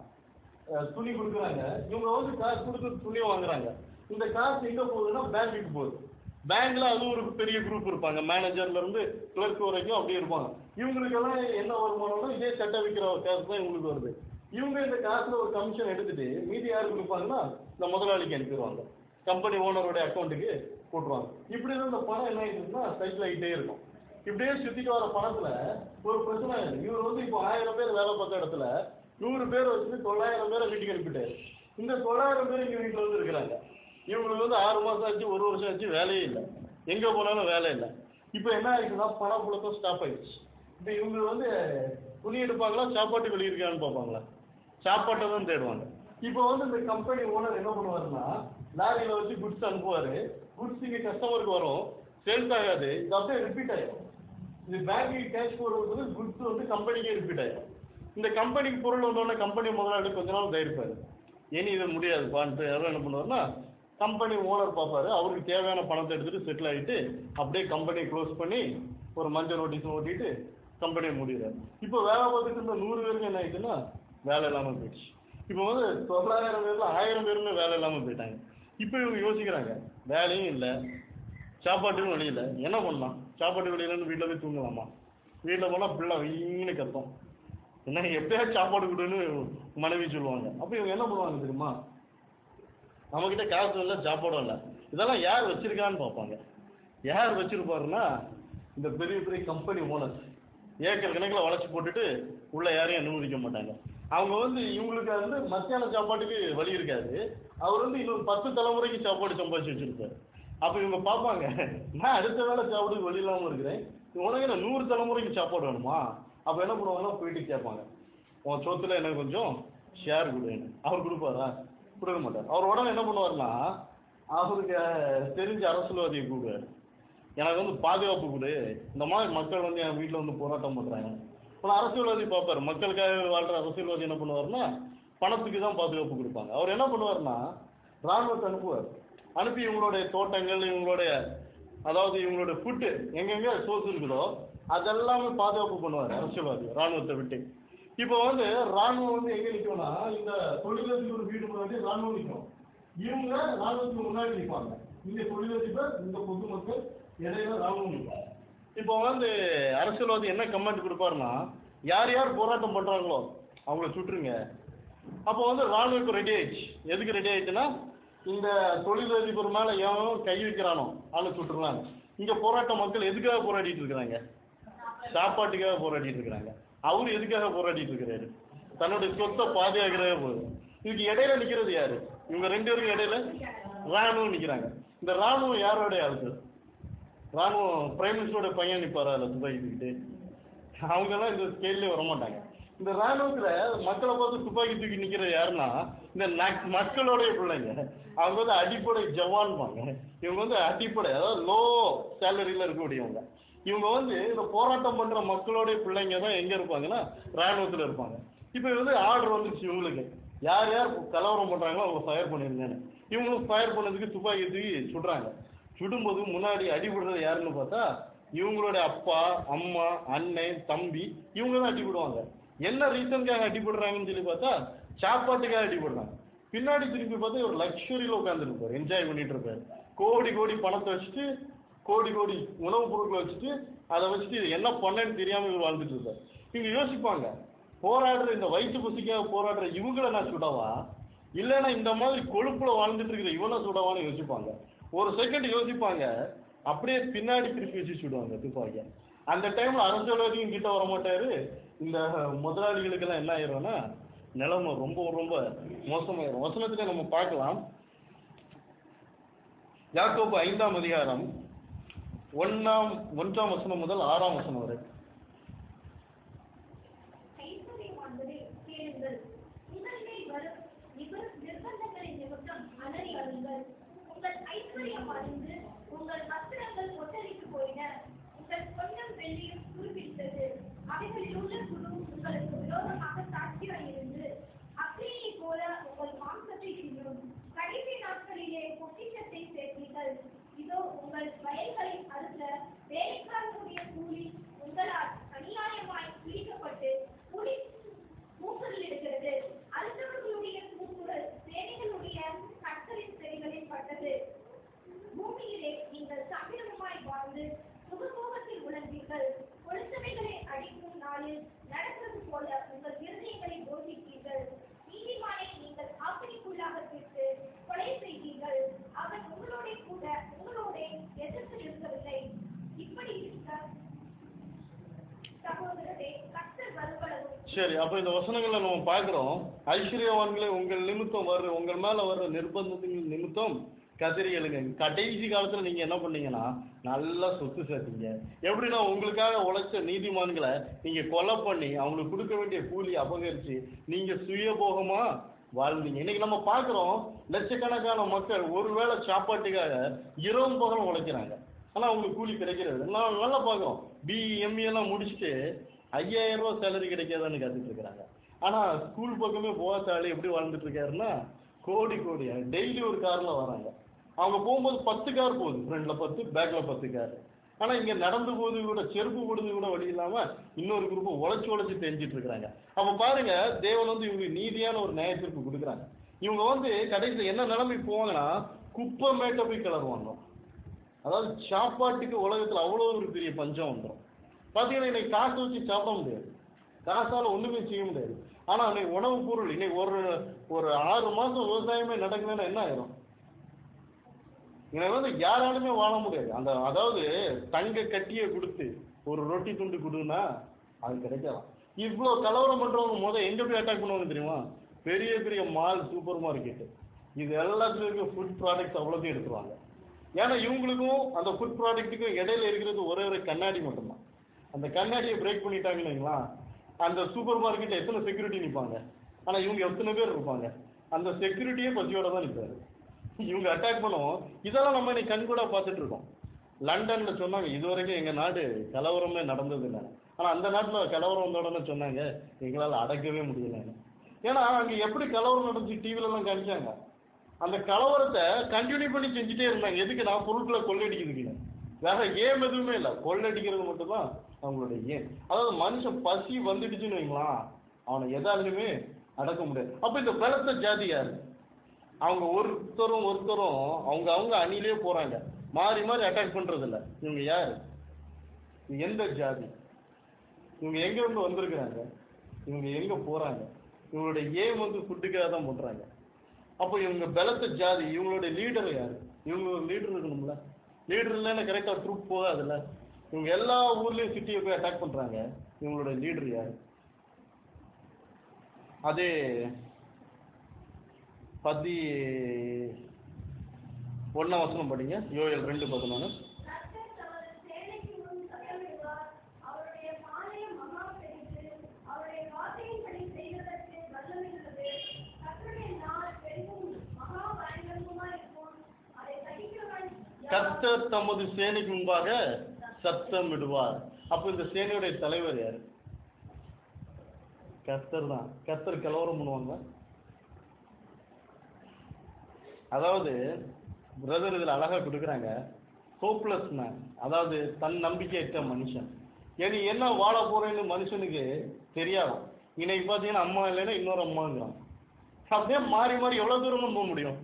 [SPEAKER 1] அஹ், துணி கொடுக்குறாங்க இவங்க வந்து காசு கொடுத்து துணியை வாங்குறாங்க இந்த காசு எங்க போகுதுன்னா பேங்க்குக்கு போகுது பேங்க்ல அது ஒரு பெரிய குரூப் இருப்பாங்க மேனேஜர்ல இருந்து கிளர்க் வரைக்கும் அப்படியே இருப்பாங்க இவங்களுக்கெல்லாம் என்ன வருமானம்னா இதே சட்டை விற்கிற காசு தான் இவங்களுக்கு வருது இவங்க இந்த காசுல ஒரு கமிஷன் எடுத்துட்டு மீதி யாரு கொடுப்பாங்கன்னா இந்த முதலாளிக்கு அனுப்பிடுவாங்க கம்பெனி ஓனருடைய அக்கௌண்ட்டுக்கு போட்டுருவாங்க இப்படி தான் இந்த பணம் என்ன ஆயிடுச்சுன்னா சைக்கிள் ஆகிட்டே இருக்கும் இப்படியே சுத்திட்டு வர பணத்துல ஒரு பிரச்சனை இருக்கு இவர் வந்து இப்போ ஆயிரம் பேர் வேலை பார்த்த இடத்துல நூறு பேர் வச்சுட்டு தொள்ளாயிரம் பேரை வீட்டுக்கு அனுப்பிட்டாரு இந்த தொள்ளாயிரம் பேர் இங்க வீட்டுல வந்து இருக்கிறாங்க இவங்களுக்கு வந்து ஆறு மாசம் ஆச்சு ஒரு வருஷம் ஆச்சு வேலையே இல்லை எங்க போனாலும் வேலை இல்லை இப்போ என்ன ஆயிடுச்சுன்னா பணம் புழக்கம் ஸ்டாப் ஆயிடுச்சு இப்போ இவங்க வந்து துணி எடுப்பாங்களா சாப்பாட்டு வெளியே இருக்கான்னு பார்ப்பாங்களா சாப்பாட்டை தான் தேடுவாங்க இப்போ வந்து இந்த கம்பெனி ஓனர் என்ன பண்ணுவாருன்னா லாரியில வச்சு குட்ஸ் அனுப்புவாரு குட்ஸ் இங்க கஸ்டமருக்கு வரும் சேல்ஸ் ஆகாது இது அப்படியே ரிப்பீட் ஆயிடும் இது பேங்க்கு கேஷ் போடுறது குட்ஸ் வந்து கம்பெனிக்கே ரிப்பீட் ஆயிடும் இந்த கம்பெனிக்கு பொருள் வந்தோடனே கம்பெனி முதலாளி கொஞ்ச நாள் தயாரிப்பாரு இனி இது முடியாதுப்பான்ட்டு யாரும் என்ன பண்ணுவாருன்னா கம்பெனி ஓனர் பார்ப்பாரு அவருக்கு தேவையான பணத்தை எடுத்துட்டு செட்டில் ஆகிட்டு அப்படியே கம்பெனியை க்ளோஸ் பண்ணி ஒரு மஞ்சள் நோட்டீஸ் ஓட்டிட்டு கம்பெனியை முடிகிறாரு இப்போ வேலை பார்த்துட்டு இருந்த நூறு பேருக்கு என்ன ஆயிடுச்சுன்னா வேலை இல்லாமல் போயிடுச்சு இப்போ வந்து தொள்ளாயிரம் பேர்ல ஆயிரம் பேருமே வேலை இல்லாமல் போயிட்டாங்க இப்போ இவங்க யோசிக்கிறாங்க வேலையும் இல்லை சாப்பாட்டுக்கும் வழி இல்லை என்ன பண்ணலாம் சாப்பாட்டு வெளியிலன்னு வீட்டில் போய் தூங்கலாமா வீட்டில் போனால் பிள்ளை வீணு கத்தம் என்ன எப்படியாவது சாப்பாடு கொடுன்னு மனைவி சொல்லுவாங்க அப்போ இவங்க என்ன பண்ணுவாங்க தெரியுமா நம்மக்கிட்ட காசு இல்லை சாப்பாடும் இல்லை இதெல்லாம் யார் வச்சிருக்கான்னு பார்ப்பாங்க யார் வச்சிருப்பாருன்னா இந்த பெரிய பெரிய கம்பெனி ஓனர்ஸ் ஏக்கர் கணக்கில் வளைச்சி போட்டுட்டு உள்ள யாரையும் அனுமதிக்க மாட்டாங்க அவங்க வந்து இவங்களுக்கு வந்து மத்தியான சாப்பாட்டுக்கு வழி இருக்காது அவர் வந்து இன்னொரு பத்து தலைமுறைக்கு சாப்பாடு சம்பாதிச்சு வச்சிருப்பாரு அப்போ இவங்க பார்ப்பாங்க நான் அடுத்த வேளை சாப்பாடுக்கு வழி இல்லாமல் இருக்கிறேன் உனக்கு என்ன நூறு தலைமுறைக்கு சாப்பாடு வேணுமா அப்போ என்ன பண்ணுவாங்கன்னா போயிட்டு கேட்பாங்க உன் சொத்துல எனக்கு கொஞ்சம் ஷேர் கொடுன்னு அவர் கொடுப்பாரா கொடுக்க மாட்டார் அவர் உடனே என்ன பண்ணுவார்னா அவருக்கு தெரிஞ்ச அரசியல்வாதியை கூப்பிடுவார் எனக்கு வந்து பாதுகாப்பு கொடு இந்த மாதிரி மக்கள் வந்து என் வீட்டில் வந்து போராட்டம் பண்ணுறாங்க ஆனால் அரசியல்வாதி பார்ப்பார் மக்களுக்காக வாழ்கிற அரசியல்வாதி என்ன பண்ணுவார்னா பணத்துக்கு தான் பாதுகாப்பு கொடுப்பாங்க அவர் என்ன பண்ணுவார்னா ராணுவத்தை அனுப்புவார் அனுப்பி இவங்களுடைய தோட்டங்கள் இவங்களுடைய அதாவது இவங்களுடைய ஃபுட்டு எங்கெங்க சோர்ஸ் இருக்குதோ அதெல்லாமே பாதுகாப்பு பண்ணுவார் அரசியல்வாதி ராணுவத்தை விட்டு இப்போ வந்து ராணுவம் வந்து எங்க நிற்கும்னா இந்த தொழிலதிபர் வீடு முன்னாடி ராணுவம் நிற்கும் இவங்க ராணுவத்துக்கு முன்னாடி நிற்பாங்க இந்த தொழிலதிபர் இந்த பொதுமக்கள் இடையில ராணுவம் நிற்கும் இப்போ வந்து அரசியல்வாதி என்ன கமெண்ட் கொடுப்பாருன்னா யார் யார் போராட்டம் பண்றாங்களோ அவங்கள சுட்டுருங்க அப்போ வந்து ராணுவம் இப்போ ரெடி ஆயிடுச்சு எதுக்கு ரெடி ஆயிடுச்சுன்னா இந்த தொழிலதிபர் மேல எவன் கை வைக்கிறானோ ஆளு சுட்டுருவாங்க இங்க போராட்ட மக்கள் எதுக்காக போராடிட்டு இருக்கிறாங்க சாப்பாட்டுக்காக போராடிட்டு இருக்கிறாங்க அவரு எதுக்காக போராடிட்டு இருக்கிறாரு தன்னுடைய சொத்தை பாதுகாக்கிறதே போதும் இதுக்கு இடையில நிக்கிறது யாரு இவங்க ரெண்டு பேருக்கும் இடையில ராணுவம் நிக்கிறாங்க இந்த ராணுவம் யாரோடைய ஆளுக்கு ராணுவம் பிரைம் மினிஸ்டரோட பையன் நிப்பாரா அதில் துப்பாக்கி தூக்கிட்டு அவங்கெல்லாம் இந்த ஸ்கேல்லே வர மாட்டாங்க இந்த ராணுவத்துல மக்களை பார்த்து துப்பாக்கி தூக்கி நிக்கிறது யாருன்னா இந்த நக்- மக்களுடைய பிள்ளைங்க அவங்க வந்து அடிப்படை ஜவான்பாங்க இவங்க வந்து அடிப்படை அதாவது லோ சேலரியில இருக்கக்கூடியவங்க இவங்க வந்து இந்த போராட்டம் பண்ற மக்களுடைய பிள்ளைங்க தான் எங்க இருப்பாங்கன்னா ராணுவத்துல இருப்பாங்க இப்போ வந்து ஆர்டர் வந்துருச்சு இவங்களுக்கு யார் யார் கலவரம் பண்றாங்களோ அவங்க ஃபயர் பண்ணிருங்கன்னு இவங்களும் ஃபயர் பண்ணதுக்கு துப்பாக்கி தூக்கி சுடுறாங்க சுடும்போது முன்னாடி அடிபடுறது யாருன்னு பார்த்தா இவங்களுடைய அப்பா அம்மா அண்ணன் தம்பி இவங்க தான் அடிபடுவாங்க என்ன ரீசனுக்காக அடிபடுறாங்கன்னு சொல்லி பார்த்தா சாப்பாட்டுக்காக அடிபடுறாங்க பின்னாடி திருப்பி பார்த்தா ஒரு லக்ஸுரியில் உட்காந்துருப்பார் என்ஜாய் பண்ணிட்டு இருப்பார் கோடி கோடி பணத்தை வச்சுட்டு கோடி கோடி உணவுப் பொருட்களை வச்சுட்டு அதை வச்சுட்டு என்ன பண்ணேன்னு தெரியாம இவர் வாழ்ந்துட்டு இருப்பார் இவங்க யோசிப்பாங்க போராடுற இந்த வயிற்று பசிக்காக போராடுற இவங்கள நான் சுடவா இல்லைன்னா இந்த மாதிரி கொழுப்புல வாழ்ந்துட்டு இருக்கிற இவனை சுடவான்னு யோசிப்பாங்க ஒரு செகண்ட் யோசிப்பாங்க அப்படியே பின்னாடி திருப்பி வச்சு சுடுவாங்க துப்பாக்கிய அந்த டைம்ல அரசியல்வாதியும் கிட்ட வர மாட்டாரு இந்த முதலாளிகளுக்கெல்லாம் என்ன ஆயிரும்னா நிலைமை ரொம்ப ரொம்ப மோசமாயிரும் வசனத்துல நம்ம பார்க்கலாம் யாக்கோபு ஐந்தாம் அதிகாரம் ஒன்னாம் ஒன்றாம் வசனம் முதல் ஆறாம் வசனம் வரை
[SPEAKER 2] ஐஸ்வர்யமானவரே, கேளுங்கள். உங்கள் மேல் வரும் நிப- நிர்பந்தங்களின் நிமித்தம் அலறி அழுங்கள். உங்கள் ஐஸ்வர்யம் அழிந்து, உங்கள் வஸ்திரங்கள் ஒட்டரித்து போயின. உங்கள் பொன்னும் வெள்ளியும் துருப்பிடித்தது. அவைகளில் உள்ள குரு உங்களுக்கு விரோதமாக சாட்சியாய் இருந்து, அக்கினியைப் போல உங்கள் மாம்சத்தை தின்னும். கடைசி நாட்களிலே பொக்கிஷத்தை சேர்த்தீர்கள். இதோ உங்கள் வயல்களை அறுத்த வேலைக்காரனுடைய கூலி உங்களால் அநியாயமாய் பிடிக்கப்பட்டு கூலி மூக்குகளில் இருக்கிறது அடுத்தவர்களுடைய கூக்குரல் சேனைகளுடைய கற்களின் செடிகளில் பட்டது பூமியிலே நீங்கள் சம்பிரமமாய் வாழ்ந்து சுகபோகத்தில் உணர்ந்தீர்கள் கொழுத்தவைகளை அடிக்கும் நாளில் நடந்தது போல உங்கள் இருதயங்களை போதித்தீர்கள் நீதிமானை நீங்கள் ஆக்கிரிக்குள்ளாக தீர்த்து கொலை செய்தீர்கள் அவன் உங்களோட கூட உங்களோட எதிர்த்து இருக்கவில்லை இப்படி இருக்க சகோதரரே கர்த்தர் வருவளவும்
[SPEAKER 1] சரி அப்ப இந்த வசனங்களை நம்ம பார்க்கிறோம் ஐஸ்வர்யவான்களே உங்கள் நிமித்தம் வர்ற உங்கள் மேல வர்ற நிர்பந்தத்தின் நிமித்தம் கதறி எழுங்க கடைசி காலத்துல நீங்க என்ன பண்ணீங்கன்னா நல்லா சொத்து சேர்த்தீங்க எப்படின்னா உங்களுக்காக உழைச்ச நீதிமான்களை நீங்க கொலை பண்ணி அவங்களுக்கு கொடுக்க வேண்டிய கூலி அபகரிச்சு நீங்க சுயபோகமா வாழ்ந்தீங்க இன்னைக்கு நம்ம பார்க்கிறோம் லட்சக்கணக்கான மக்கள் ஒருவேளை சாப்பாட்டுக்காக இரவும் பகலும் உழைக்கிறாங்க ஆனா அவங்களுக்கு கூலி கிடைக்கிறது இல்ல. நான் நல்லா பார்க்குறோம் பிஎம்இ எல்லாம் முடிச்சுட்டு ஐயாயிரம் ரூபாய் சேலரி கிடைக்காதான்னு காத்துட்டு இருக்கிறாங்க ஆனா ஸ்கூல் பக்கமே போகாத ஆளு எப்படி வாழ்ந்துட்டு இருக்காருன்னா கோடி கோடியா டெய்லி ஒரு கார்ல வராங்க அவங்க போகும்போது பத்து கார் போகுது ஃப்ரண்ட்ல பத்து பேக்ல பத்து கார் ஆனா இங்க நடந்து போது கூட செருப்பு போடுறது கூட வழி இல்லாம இன்னொரு குரூப் உழைச்சு உழைச்சு தெரிஞ்சிட்டு இருக்காங்க அப்ப பாருங்க தேவன் வந்து இவங்க நீதியான ஒரு நியாய தீர்ப்பு கொடுக்குறாங்க இவங்க வந்து கடைசியில் என்ன நிலைமைக்கு போவாங்கன்னா குப்பை மேட்டை போய் கிளறுவாங்க அதாவது சாப்பாட்டுக்கு உலகத்துல அவ்வளோ ஒரு பெரிய பஞ்சம் வந்துடும் பார்த்தீங்கன்னா இன்னைக்கு காசு வச்சு சாப்பிட முடியாது காசால ஒண்ணுமே செய்ய முடியாது ஆனா இன்னைக்கு உணவுப் பொருள் இன்னைக்கு ஒரு ஒரு ஆறு மாசம் விவசாயமே நடக்கலைன்னா என்ன ஆயிரும் இன்னைக்கு வந்து யாராலுமே வாழ முடியாது அந்த அதாவது தங்க கட்டியை கொடுத்து ஒரு ரொட்டி துண்டு கொடுன்னா அது கிடைக்கலாம் இவ்வளோ கலவரம் பண்றவங்க முத எங்க போய் அட்டாக் பண்ணுவாங்க தெரியுமா பெரிய பெரிய மால் சூப்பர் மார்க்கெட்டு இது எல்லாத்துலயும் இருக்க ஃபுட் ப்ராடக்ட்ஸ் அவ்வளோத்தையும் எடுத்துருவாங்க ஏன்னா இவங்களுக்கும் அந்த ஃபுட் ப்ராடக்ட்டுக்கும் இடையில இருக்கிறது ஒரே ஒரு கண்ணாடி மட்டும்தான் அந்த கண்ணாடியை பிரேக் பண்ணிட்டாங்கன்னு வைங்களா அந்த சூப்பர் மார்க்கெட்டில் எத்தனை செக்யூரிட்டி நிற்பாங்க ஆனால் இவங்க எத்தனை பேர் இருப்பாங்க அந்த செக்யூரிட்டியே பசியோட தான் நிற்பாரு இவங்க அட்டாக் பண்ணுவோம் இதெல்லாம் நம்ம இன்னைக்கு கண் கூட பார்த்துட்டு இருக்கோம் லண்டன்ல சொன்னாங்க இதுவரைக்கும் எங்க நாடு கலவரமே நடந்தது இல்லை ஆனா அந்த நாட்டுல கலவரம் வந்த உடனே சொன்னாங்க எங்களால அடக்கவே முடியல ஏன்னா அங்க எப்படி கலவரம் நடந்துச்சு டிவில எல்லாம் காமிச்சாங்க அந்த கலவரத்தை கண்டினியூ பண்ணி செஞ்சுட்டே இருந்தாங்க எதுக்கு நான் பொருட்களை கொள்ளையடிக்கிறதுக்கு வேற ஏம் எதுவுமே இல்லை கொள்ளையடிக்கிறது மட்டும்தான் அவங்களுடைய ஏம் அதாவது மனுஷன் பசி வந்துடுச்சுன்னு வைங்களேன் அவனை எதாலுமே அடக்க முடியாது அப்ப இந்த பலத்த ஜாதி யாரு அவங்க ஒருத்தரும் ஒருத்தரும் அவங்க அவங்க அணிலே போறாங்க மாறி மாறி அட்டாக் பண்றது இல்ல இவங்க யாரு இது எந்த ஜாதி இவங்க எங்க இருந்து வந்திருக்கிறாங்க இவங்க எங்க போறாங்க இவங்களுடைய ஏம் வந்து ஃபுட்டுக்காக தான் பண்றாங்க அப்போ இவங்க பலத்த ஜாதி இவங்களுடைய லீடர் யாரு இவங்க ஒரு லீடர் இருக்கணும்ல லீடர் இல்லைன்னா கரெக்டாக ட்ரூப் போகாதுல்ல இவங்க எல்லா ஊர்லயும் சிட்டியை போய் அட்டாக் பண்றாங்க இவங்களுடைய லீடர் யாரு அதே பதி ஒன்னாம் வசனம் படிங்க யோயல் ரெண்டு பதினொன்று
[SPEAKER 2] கர்த்தர் தமது சேனைக்கு முன் சத்தமிடுவார். அவருடைய பாளையம் மகா பெரிது. அவருடைய வார்த்தையின்படி செய்வதற்கு வல்லமையுள்ளது. கர்த்தருடைய நாள் பெரிதும் மகா பயங்கரமுமாயிருக்கும். அதை சகிக்கிறவன் யார்?
[SPEAKER 1] கர்த்தர் தமது சேனைக்கு முன்பாக சத்தமிடுவார் அப்ப இந்த சேனையுடைய தலைவர் யாரு கர்த்தர் தான் கர்த்தர் கலவரம் பண்ணுவாங்க அதாவது பிரதர் இதுல அழகா கொடுக்குறாங்க ஹோப்லெஸ் மேன் அதாவது தன் நம்பிக்கையற்ற மனுஷன் இனி என்ன வாழ போறேன்னு மனுஷனுக்கு தெரியாதாம் இன்னைக்கு பார்த்தீங்கன்னா அம்மா இல்லைன்னா இன்னொரு அம்மாங்கிறான் அப்படியே மாறி மாறி எவ்வளவு தூரம் போக முடியும்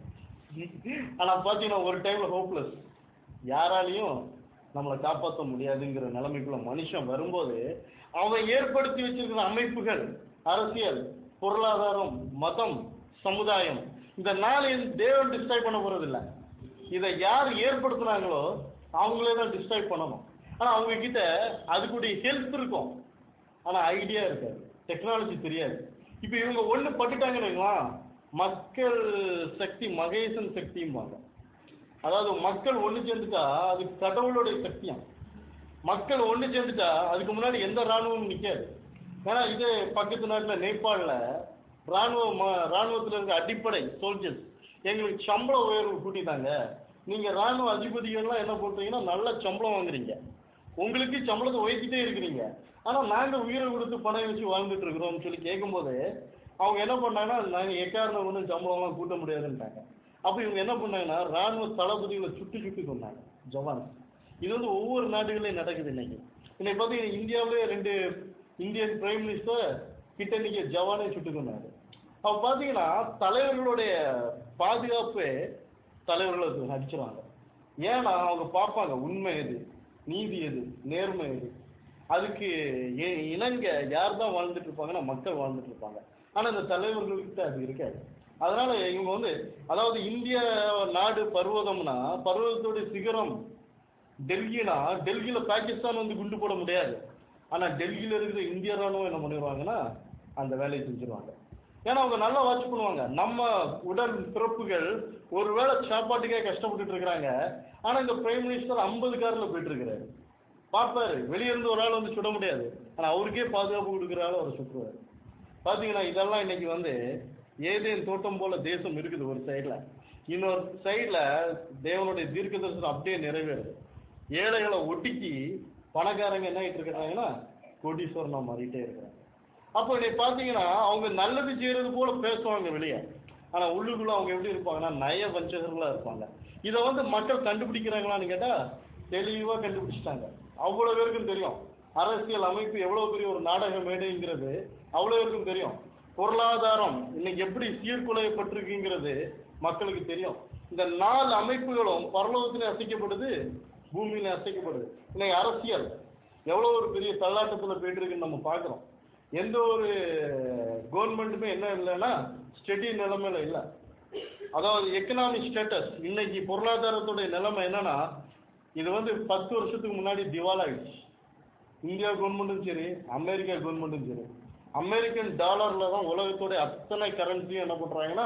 [SPEAKER 1] ஆனா பாத்தீங்கன்னா ஒரு டைம்ல ஹோப்லெஸ் யாராலையும் நம்மளை காப்பாற்ற முடியாதுங்கிற நிலைமைக்குள்ள மனுஷன் வரும்போது அவன் ஏற்படுத்தி வச்சிருக்கிற அமைப்புகள் அரசியல் பொருளாதாரம் மதம் சமுதாயம் இந்த நாளை தேவன் டிஸ்ட்ராய் பண்ண போறது இல்ல இதை யார் ஏற்படுத்துனாங்களோ அவங்களே தான் டிஸ்ட்ராய் பண்ணணும் ஆனா அவங்க கிட்ட அதுக்குடைய ஹெல்ப் இருக்கும் ஆனா ஐடியா இருக்காது டெக்னாலஜி தெரியாது இப்போ இவங்க ஒண்ணு பட்டுட்டாங்கன்னு வைங்களேன், மக்கள் சக்தி மகேசன் சக்திம்பாங்க அதாவது மக்கள் ஒண்ணு சேர்ந்துட்டா அது கடவுளுடைய சக்தியாம் மக்கள் ஒண்ணு சேர்ந்துட்டா அதுக்கு முன்னாடி எந்த ராணுவமும் நிக்காது ஏன்னா இது பக்கத்து நாட்டுல நேபாளில் ராணுவ ம- ராணுவத்துல இருக்க அடிப்படை சோல்ஜர்ஸ் எங்களுக்கு சம்பள உயர்வு கூட்டிட்டாங்க நீங்க ராணுவ அதிபதிகள்லாம் என்ன பண்றீங்கன்னா நல்ல சம்பளம் வாங்குறீங்க உங்களுக்கு சம்பளத்தை உயர்த்திட்டே இருக்கிறீங்க ஆனா நாங்க உயிரை கொடுத்து பணம் வச்சு வாழ்ந்துட்டு இருக்கிறோம்னு சொல்லி கேட்கும்போது அவங்க என்ன பண்ணாங்கன்னா நாங்க எக்காரணம் ஒன்றும் சம்பளம்லாம் கூட்ட முடியாதுன்ட்டாங்க அப்ப இவங்க என்ன பண்ணாங்கன்னா ராணுவ தளபதிகளை சுட்டு சுட்டு கொண்டாங்க ஜவான் இது வந்து ஒவ்வொரு நாடுகளையும் நடக்குது இன்னைக்கு இன்னைக்கு பார்த்தீங்கன்னா இந்தியாவிலே ரெண்டு இந்தியன் பிரைம் மினிஸ்டர் கிட்ட நிக்க ஜவானே சுட்டு கொண்டாரு அப்ப பார்த்தீங்கன்னா தலைவர்களுடைய பாதுகாப்பு தலைவர்களை அடிச்சிருவாங்க ஏன்னா அவங்க பார்ப்பாங்க உண்மை எது நீதி எது நேர்மை எது அதுக்கு இ- இணங்க யார் தான் வாழ்ந்துட்டு இருப்பாங்கன்னா மக்கள் வாழ்ந்துட்டு இருப்பாங்க ஆனா இந்த தலைவர்கள்கிட்ட அது இருக்காது அதனால இவங்க வந்து அதாவது இந்திய நாடு பர்வதம்னா பர்வதத்தோட சிகரம் டெல்லினா டெல்லியில பாகிஸ்தான் வந்து குண்டு போட முடியாது ஆனா டெல்லியில இருக்கிற இந்திய ராணுவம் என்ன பண்ணிடுவாங்கன்னா அந்த வேலையை செஞ்சிருவாங்க ஏன்னா அவங்க நல்லா வாட்ச் பண்ணுவாங்க நம்ம உடல் பிறப்புகள் ஒருவேளை சாப்பாட்டுக்கே கஷ்டப்பட்டுட்டு இருக்கிறாங்க ஆனா இந்த பிரைம் மினிஸ்டர் ஐம்பது கார்ல போயிட்டு இருக்கிறாரு பார்ப்பாரு வெளிய இருந்து ஒரு ஆள் வந்து சுட முடியாது ஆனா அவருக்கே பாதுகாப்பு கொடுக்குற ஆள் அவர் சுற்றுவாரு பாத்தீங்கன்னா இதெல்லாம் இன்னைக்கு வந்து ஏதேன் தோட்டம் போல தேசம் இருக்குது ஒரு சைடுல இன்னொரு சைடுல தேவனுடைய தீர்க்க தரிசனம் அப்படியே நிறைவேறுது ஏழைகளை ஒடுக்கி பணக்காரங்க என்ன ஆயிட்டு இருக்கிறாங்கன்னா கோடீஸ்வரனா மாறிட்டே இருக்கிறாங்க அப்போ இன்னைக்கு பாத்தீங்கன்னா அவங்க நல்லது செய்யறது போல பேசுவாங்க வெளியே ஆனா உள்ளுக்குள்ள அவங்க எப்படி இருப்பாங்கன்னா நய வஞ்சகர்களா இருப்பாங்க இதை வந்து மக்கள் கண்டுபிடிக்கிறாங்களான்னு கேட்டா தெளிவா கண்டுபிடிச்சிட்டாங்க அவ்வளவு பேருக்கும் தெரியும் அரசியல் அமைப்பு எவ்வளவு பெரிய ஒரு நாடக மேடைங்கிறது அவ்வளவு பேருக்கும் தெரியும் பொருளாதாரம் இன்னைக்கு எப்படி சீர்குலையப்பட்டிருக்குங்கிறது மக்களுக்கு தெரியும் இந்த நாலு அமைப்புகளும் பரலோகத்திலே அசைக்கப்படுது பூமியில அசைக்கப்படுது இன்னைக்கு அரசியல் எவ்வளவு ஒரு பெரிய தள்ளாட்டத்துல போயிட்டு இருக்குன்னு நம்ம பார்க்கிறோம் எந்த ஒரு கவர்மெண்ட்டுமே என்ன இல்லைன்னா ஸ்டெடி நிலைமையில இல்லை அதாவது எக்கனாமிக் ஸ்டேட்டஸ் இன்னைக்கு பொருளாதாரத்துடைய நிலைமை என்னன்னா இது வந்து பத்து வருஷத்துக்கு முன்னாடி திவால் ஆயிடுச்சு இந்தியா கவர்மெண்ட்டும் சரி அமெரிக்கா கவர்மெண்ட்டும் சரி அமெரிக்கன் டாலர்ல தான் உலகத்தோட அத்தனை கரன்சியும் என்ன பண்றாங்கன்னா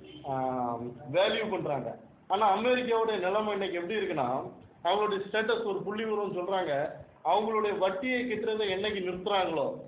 [SPEAKER 1] வேல்யூ பண்றாங்க ஆனா அமெரிக்காவுடைய நிலைமை இன்னைக்கு எப்படி இருக்குன்னா அவங்களுடைய ஸ்டேட்டஸ் ஒரு புள்ளி விவரம் சொல்றாங்க அவங்களுடைய வட்டியை கட்டுறதை என்னைக்கு நிறுத்துறாங்களோ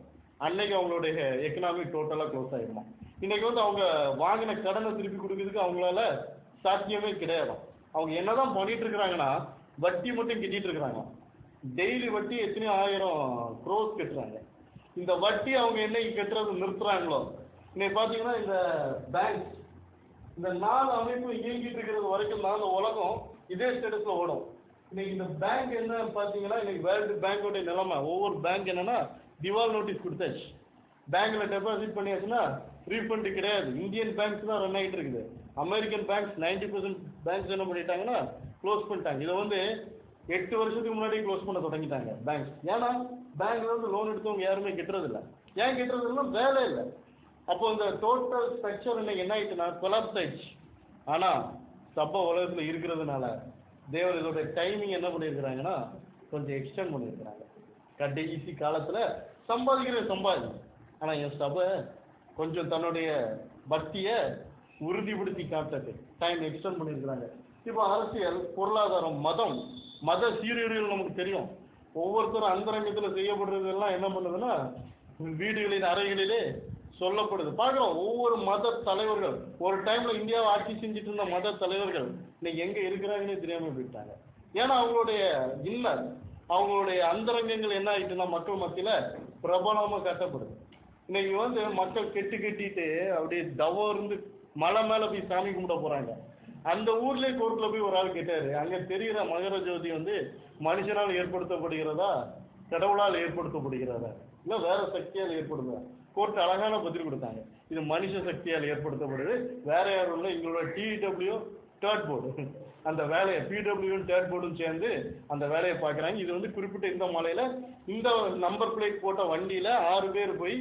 [SPEAKER 1] அன்னைக்கு அவங்களுடைய எக்கனாமி டோட்டலாக க்ளோஸ் ஆகிடுமா இன்னைக்கு வந்து அவங்க வாங்கின கடனை திருப்பி கொடுக்கறதுக்கு அவங்களால சாத்தியமே கிடையாது அவங்க என்னதான் பண்ணிட்டு இருக்கிறாங்கன்னா வட்டி மட்டும் கட்டிட்டு இருக்கிறாங்க டெய்லி வட்டி எத்தனையோ ஆயிரம் க்ரோஸ் கட்டுறாங்க இந்த வட்டி அவங்க என்னைக்கு கட்டுறது நிறுத்துறாங்களோ இன்னைக்கு பார்த்தீங்கன்னா இந்த பேங்க் இந்த நாலு அமைப்பு இயங்கிட்டு இருக்கிறது வரைக்கும் தான் இந்த உலகம் இதே ஸ்டேட்டஸ்ல ஓடும் இன்னைக்கு இந்த பேங்க் என்ன பார்த்தீங்கன்னா இன்னைக்கு வேர்ல்டு பேங்கோட நிலைமை ஒவ்வொரு பேங்க் என்னன்னா திவால் நோட்டீஸ் கொடுத்தாச்சு பேங்க்ல டெபாசிட் பண்ணியாச்சுன்னா ரீஃபண்ட் கிடையாது இந்தியன் பேங்க்ஸ் தான் ரன் ஆகிட்டு இருக்குது American banks ninety percent banks என்ன பண்ணிட்டாங்கன்னா க்ளோஸ் பண்ணிட்டாங்க இதை வந்து எட்டு வருஷத்துக்கு முன்னாடி க்ளோஸ் பண்ண தொடங்கிட்டாங்க பேங்க்ஸ் ஏன்னா பேங்க்ல இருந்து லோன் எடுத்தவங்க யாருமே கெட்டுறது இல்ல ஏன் கெட்டுறது இல்லைன்னா வேலை இல்லை அப்போ இந்த டோட்டல் ஸ்ட்ரக்சர் இன்னைக்கு என்ன ஆயிடுச்சுன்னா கொலாப்ஸ் ஆயிடுச்சு ஆனா சப்ப உலகத்துல இருக்கிறதுனால தேவர் இதோட டைமிங் என்ன பண்ணியிருக்கிறாங்கன்னா கொஞ்சம் எக்ஸ்டெண்ட் பண்ணியிருக்கிறாங்க கடைசி காலத்துல சம்பாதிக்கிற சம்பாதி ஆனா என் சபை கொஞ்சம் தன்னுடைய பக்தியை உறுதிப்படுத்தி காட்டுறது டைம் எக்ஸ்டெண்ட் பண்ணியிருக்கிறாங்க இப்போ அரசியல் பொருளாதாரம் மதம் மத சீரழிவுகள் நமக்கு தெரியும் ஒவ்வொருத்தரும் அந்தரங்கத்தில் செய்யப்படுறதெல்லாம் என்ன பண்ணுதுன்னா வீடுகளின் அறைகளிலே சொல்லப்படுது பார்க்குறோம் ஒவ்வொரு மத தலைவர்கள் ஒரு டைம்ல இந்தியாவை ஆட்சி செஞ்சுட்டு இருந்த மத தலைவர்கள் இன்னைக்கு எங்க இருக்கிறாங்கன்னே தெரியாம போயிட்டாங்க ஏன்னா அவங்களுடைய இன்னர் அவங்களுடைய அந்தரங்கங்கள் என்ன ஆயிட்டுன்னா மக்கள் மத்தியில பிரபலமா கட்டப்படுது இன்னைக்கு வந்து மக்கள் கெட்டு கட்டிட்டு அப்படியே தவம் இருந்து மலை மேல போய் சாமி கும்பிட போறாங்க அந்த ஊர்லயே கோர்ட்ல போய் ஒரு ஆள் கேட்டாரு அங்க தெரிகிற மகர ஜோதி வந்து மனுஷனால் ஏற்படுத்தப்படுகிறதா கடவுளால் ஏற்படுத்தப்படுகிறதா இல்ல வேற சக்தியால் ஏற்படுதா கோர்ட் அழகான பதில் கொடுத்தாங்க இது மனுஷ சக்தியால் ஏற்படுத்தப்படுது வேற யாரும் இல்லை எங்களோட டிடபிள்யூ தேர்ட் போர்டு அந்த வேலையை பிடபிள்யூ தேர்ட் போர்டும் சேர்ந்து அந்த வேலையை பார்க்குறாங்க இது வந்து குறிப்பிட்ட இந்த மலையில இந்த நம்பர் பிளேட் போட்ட வண்டியில ஆறு பேர் போய்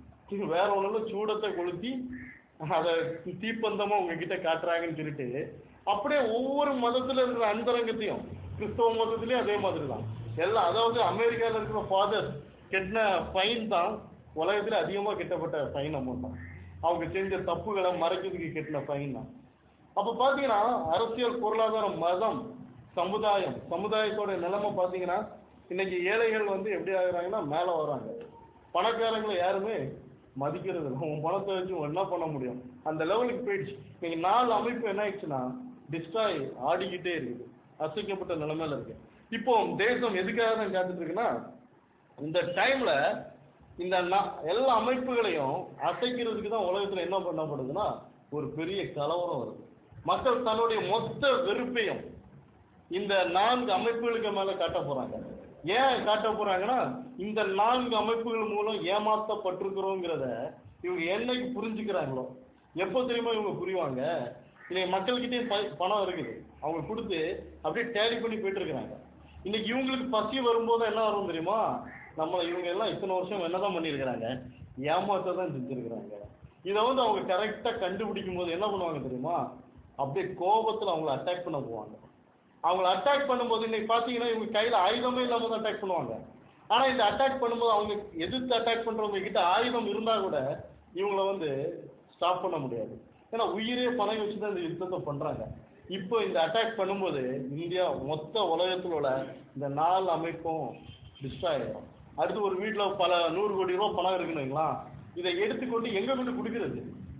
[SPEAKER 1] வேற ஒண்ணுல சூடத்தை கொளுத்தி அதை தீப்பந்தமா உங்ககிட்ட காட்டுறாங்கன்னு சொல்லிட்டு அப்படியே ஒவ்வொரு மதத்துல இருக்கிற அந்தரங்கத்தையும் கிறிஸ்தவ மதத்திலயும் அதே மாதிரி தான் எல்லாம் அதாவது அமெரிக்கால இருக்கிற ஃபாதர் கெட்டின ஃபைன் தான் உலகத்துல அதிகமா கெட்டப்பட்ட ஃபைன் அமௌண்ட் தான் அவங்க செஞ்ச தப்புகளை மறைக்கிறதுக்கு கெட்டின ஃபைன் தான் அப்ப பாத்தீங்கன்னா அரசியல் பொருளாதாரம் மதம் சமுதாயம் சமுதாயத்தோட நிலைமை பாத்தீங்கன்னா இன்னைக்கு ஏழைகள் வந்து எப்படி ஆகுறாங்கன்னா மேல வராங்க பணக்காரங்களை யாருமே மதிக்கிறது இல்லை உன் பணத்தை வச்சு உன் என்ன பண்ண முடியும் அந்த லெவலுக்கு போயிடுச்சு இன்னைக்கு நாலு அமைப்பு என்ன ஆயிடுச்சுன்னா டிஸ்ட்ராய் ஆடிக்கிட்டே இருக்குது அசைக்கப்பட்ட நிலைமையில இருக்கு இப்போ தேசம் எதுக்காக தான் காத்துட்டு இருக்குன்னா இந்த டைம்ல இந்த நா- எல்லா அமைப்புகளையும் அசைக்கிறதுக்கு தான் உலகத்துல என்ன பண்ணப்படுதுன்னா ஒரு பெரிய கலவரம் வருது மக்கள் தன்னுடைய மொத்த வெறுப்பையும் இந்த நான்கு அமைப்புகளுக்கு மேல காட்ட போறாங்க ஏன் காட்ட போறாங்கன்னா இந்த நான்கு அமைப்புகள் மூலம் ஏமாத்தப்பட்டிருக்கிறோங்கிறத இவங்க என்னைக்கு புரிஞ்சுக்கிறாங்களோ எப்போ தெரியுமா இவங்க புரிவாங்க இன்னைக்கு மக்கள்கிட்டயே ப- பணம் இருக்குது அவங்க கொடுத்து அப்படியே டேலி பண்ணி போயிட்டு இருக்கிறாங்க இன்னைக்கு இவங்களுக்கு பசி வரும்போது என்ன வரும் தெரியுமா நம்ம இவங்க எல்லாம் இத்தனை வருஷம் என்னதான் பண்ணியிருக்கிறாங்க ஏமாத்த தான் செஞ்சிருக்கிறாங்க இதை வந்து அவங்க கரெக்டாக கண்டுபிடிக்கும் போது என்ன பண்ணுவாங்க தெரியுமா அப்படியே கோபத்தில் அவங்கள அட்டாக் பண்ண போவாங்க அவங்கள அட்டாக் பண்ணும்போது இன்னைக்கு பார்த்தீங்கன்னா இவங்க கையில் ஆயுதமே இல்லாமல் தான் அட்டாக் பண்ணுவாங்க ஆனால் இந்த அட்டாக் பண்ணும்போது அவங்க எதிர்த்து அட்டாக் பண்ணுறவங்க கிட்ட ஆயுதம் இருந்தால் கூட இவங்கள வந்து ஸ்டாப் பண்ண முடியாது ஏன்னா உயிரே பணம் வச்சு தான் இந்த யுத்தத்தை பண்ணுறாங்க இப்போ இந்த அட்டாக் பண்ணும்போது இந்தியா மொத்த உலகத்தில் உள்ள இந்த நாலு அமைப்பும் டிஸ்ட்ராய் ஆயிடும் அடுத்து ஒரு வீட்டில் பல நூறு கோடி ரூபா பணம் இருக்குன்னு வைங்களேன் இதை எடுத்துக்கொண்டு எங்கே கொண்டு கொடுக்கறது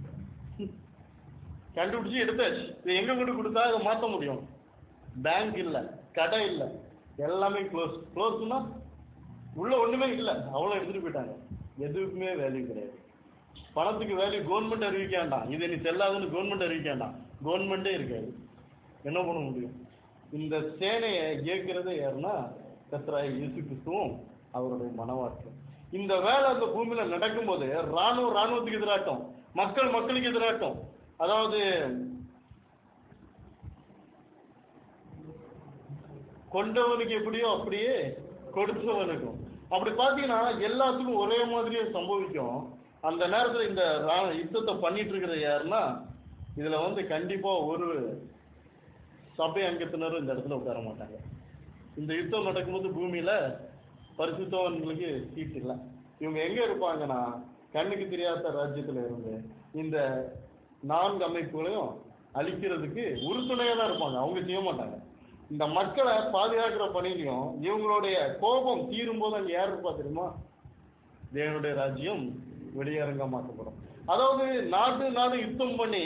[SPEAKER 1] கண்டுபிடிச்சு எடுத்தாச்சு இதை எங்கே கொண்டு கொடுத்தா இதை மாற்ற முடியும் பேங்க் இல்லை கடை இல்லை எல்லாமே க்ளோஸ் க்ளோஸ்னா உள்ள ஒண்ணுமே இல்லை அவ்வளோ எடுத்துட்டு போயிட்டாங்க எதுக்குமே வேல்யூ கிடையாது பணத்துக்கு வேல்யூ கவர்மெண்ட் அறிவிக்க வேண்டாம் இது நீ செல்லாதுன்னு கவர்மெண்ட் அறிவிக்க வேண்டாம் கவர்மெண்ட்டே இருக்காது என்ன பண்ண முடியும் இந்த சேனையை இயக்குறதே யாருன்னா கத்ராய் இயேசு கிறிஸ்துவும் அவருடைய மனவாட்டம் இந்த வேலை அந்த பூமியில நடக்கும்போது ராணுவம் ராணுவத்துக்கு எதிராட்டம் மக்கள் மக்களுக்கு எதிராட்டம் அதாவது கொண்டவனுக்கு எப்படியோ அப்படியே கொடுத்தவனுக்கும் அப்படி பார்த்தீங்கன்னா எல்லாத்துக்கும் ஒரே மாதிரியே சம்பவிக்கும் அந்த நேரத்தில் இந்த ரா- யுத்தத்தை பண்ணிட்டு இருக்கிறது யாருன்னா இதில் வந்து கண்டிப்பாக ஒரு சபை அங்கத்தினரும் இந்த இடத்துல உட்கார மாட்டாங்க இந்த யுத்தம் நடக்கும்போது பூமியில பரிசுத்தவன்களுக்கு சீட் இல்லை இவங்க எங்க இருப்பாங்கன்னா கண்ணுக்கு தெரியாத ராஜ்யத்துல இருந்து இந்த நான்கு அமைப்புகளையும் அழிக்கிறதுக்கு உறுதுணையா தான் இருப்பாங்க அவங்க செய்ய மாட்டாங்க இந்த மக்களை பாதுகாக்கிற பணியிலையும் இவங்களுடைய கோபம் தீரும் போது அங்க யார் இருப்பா தெரியுமா தேவனுடைய ராஜ்யம் வெளியரங்கமாக்கப்படும் அதாவது நாடு நாடு யுத்தம் பண்ணி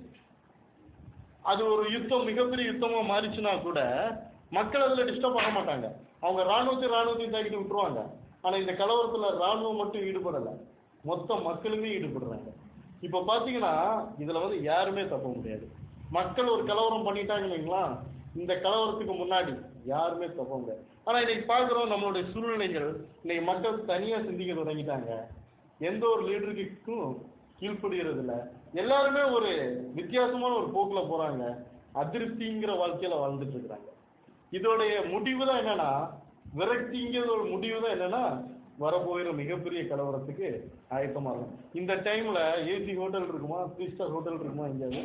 [SPEAKER 1] அது ஒரு யுத்தம் மிகப்பெரிய யுத்தமா மாறிச்சுன்னா கூட மக்கள் அதுல டிஸ்டர்ப் பண்ண மாட்டாங்க அவங்க ராணுவத்தை ராணுவத்தையும் தாக்கிட்டு விட்டுருவாங்க ஆனா இந்த கலவரத்துல ராணுவம் மட்டும் ஈடுபடல மொத்த மக்களுமே ஈடுபடுறாங்க இப்ப பாத்தீங்கன்னா இதுல வந்து யாருமே தப்ப முடியாது மக்கள் ஒரு கலவரம் பண்ணிட்டாங்கன்னு வைங்களேன், இந்த கலவரத்துக்கு முன்னாடி யாருமே தப்ப முடியாது ஆனா இன்னைக்கு பாக்குறோம் நம்மளுடைய சூழ்நிலைகள் இன்னைக்கு மக்கள் தனியா சிந்திக்க தொடங்கிட்டாங்க எந்த ஒரு லீடருக்கும் கீழ்ப்படுகிறது இல்ல எல்லாருமே ஒரு வித்தியாசமான ஒரு போக்குல போறாங்க அதிருப்திங்கிற வாழ்க்கையில வாழ்ந்துட்டு இருக்கிறாங்க இதோடைய முடிவு தான் என்னன்னா விரக்திங்கிற ஒரு முடிவு தான் என்னன்னா வரப்போகிற மிகப்பெரிய கலவரத்துக்கு ஆயத்தமா இருக்கும் இந்த டைம்ல ஏசி ஹோட்டல் இருக்குமா த்ரீ ஸ்டார் ஹோட்டல் இருக்குமா எங்கேயாவது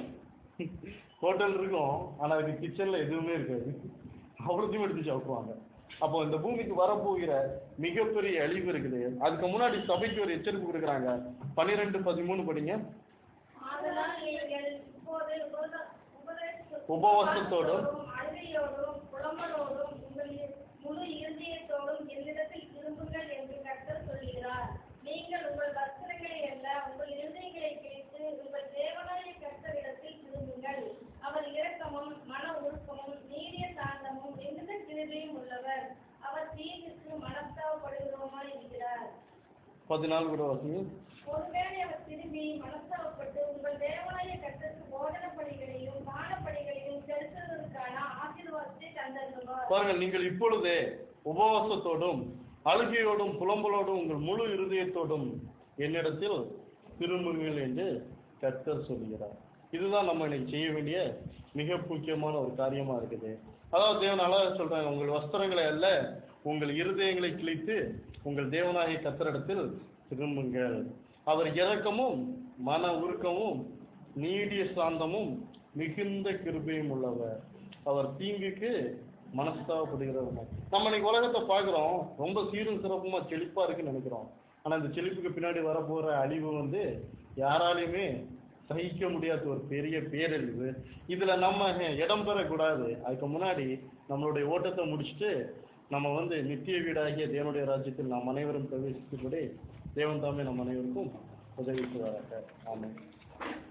[SPEAKER 1] ஹோட்டல் இருக்கும் ஆனா அது கிச்சன்ல எதுவுமே இருக்காது அவ்வளோத்தையும் எடுத்து சாப்பிடுவாங்க அப்போ இந்த பூமிக்கு வரப்போகிற மிகப்பெரிய அழிவு இருக்குது அதுக்கு முன்னாடி சபைக்கு ஒரு எச்சரிப்பு கொடுக்குறாங்க பன்னிரெண்டு பதிமூணு படிங்க
[SPEAKER 2] ஆதலால் நீங்கள் இப்போது உபத- உபதேச-
[SPEAKER 1] உபவாசத்தோடும்
[SPEAKER 2] அழுகையோடும் புலம்பலோடும் உங்கள் இ- முழு இருதயத்தோடும் என்னிடத்தில் திரும்புங்கள் என்று கர்த்தர் சொல்கிறார் நீங்கள் உங்கள் வஸ்திரங்களை அல்ல உங்கள் இருதயங்களை கிழித்து உங்கள் தேவனாய கர்த்தரிடத்தில் திரும்புங்கள் அவர் இரக்கமும் மன உருக்கமும் நீடிய சாந்தமும் எந்த கிருபையும் உள்ளவர் அவர் தீங்குக்கு மனஸ்தாபப்படுகிறோமாய் இருக்கிறார்
[SPEAKER 1] பதினாலு கூட வாசிங்க
[SPEAKER 2] ஒருவேளை அவர் திரும்பி மனஸ்தாபப்பட்டு உங்கள் தேவனாய கர்த்தருக்கு போதனப்படிகளையும் பானப்படிகளையும் செலுத்துவதற்கான ஆசீர்வாதத்தை தந்தருவார்
[SPEAKER 1] பாருங்கள் நீங்கள் இப்பொழுதே உபவாசத்தோடும் அழுகையோடும் புலம்பலோடும் உங்கள் முழு இருதயத்தோடும் என்னிடத்தில் திரும்புங்கள் என்று கர்த்தர் சொல்கிறார் இதுதான் நம்ம இன்னைக்கு செய்ய வேண்டிய மிக முக்கியமான ஒரு காரியமா இருக்குது அதாவது தேவன் அழகா சொல்றாங்க உங்கள் வஸ்திரங்களை அல்ல உங்கள் இருதயங்களை கிழித்து உங்கள் தேவனாகிய கத்தரிடத்தில் திரும்புங்கள் அவர் இரக்கமும் மன உருக்கமும் நீடிய சாந்தமும் மிகுந்த கிருபையும் உள்ளவர் அவர் தீங்குக்கு மனஸ்தாபப்படுகிறவர் நம்ம இன்னைக்கு உலகத்தை பார்க்குறோம் ரொம்ப சீரும் சிறப்புமா செழிப்பா இருக்குன்னு நினைக்கிறோம் ஆனா இந்த செழிப்புக்கு பின்னாடி வரப்போற அழிவு வந்து யாராலையுமே சகிக்க முடியாத ஒரு பெரிய பேரழிவு இதுல நம்ம இடம் பெறக்கூடாது அதுக்கு முன்னாடி நம்மளுடைய ஓட்டத்தை முடிச்சுட்டு நம்ம வந்து நித்திய வீடாகிய தேவனுடைய ராஜ்யத்தில் நாம் அனைவரும் பிரவேசிக்கும்படி தேவன் தாமே நம் அனைவருக்கும் உதவி செய்வாராக ஆமென்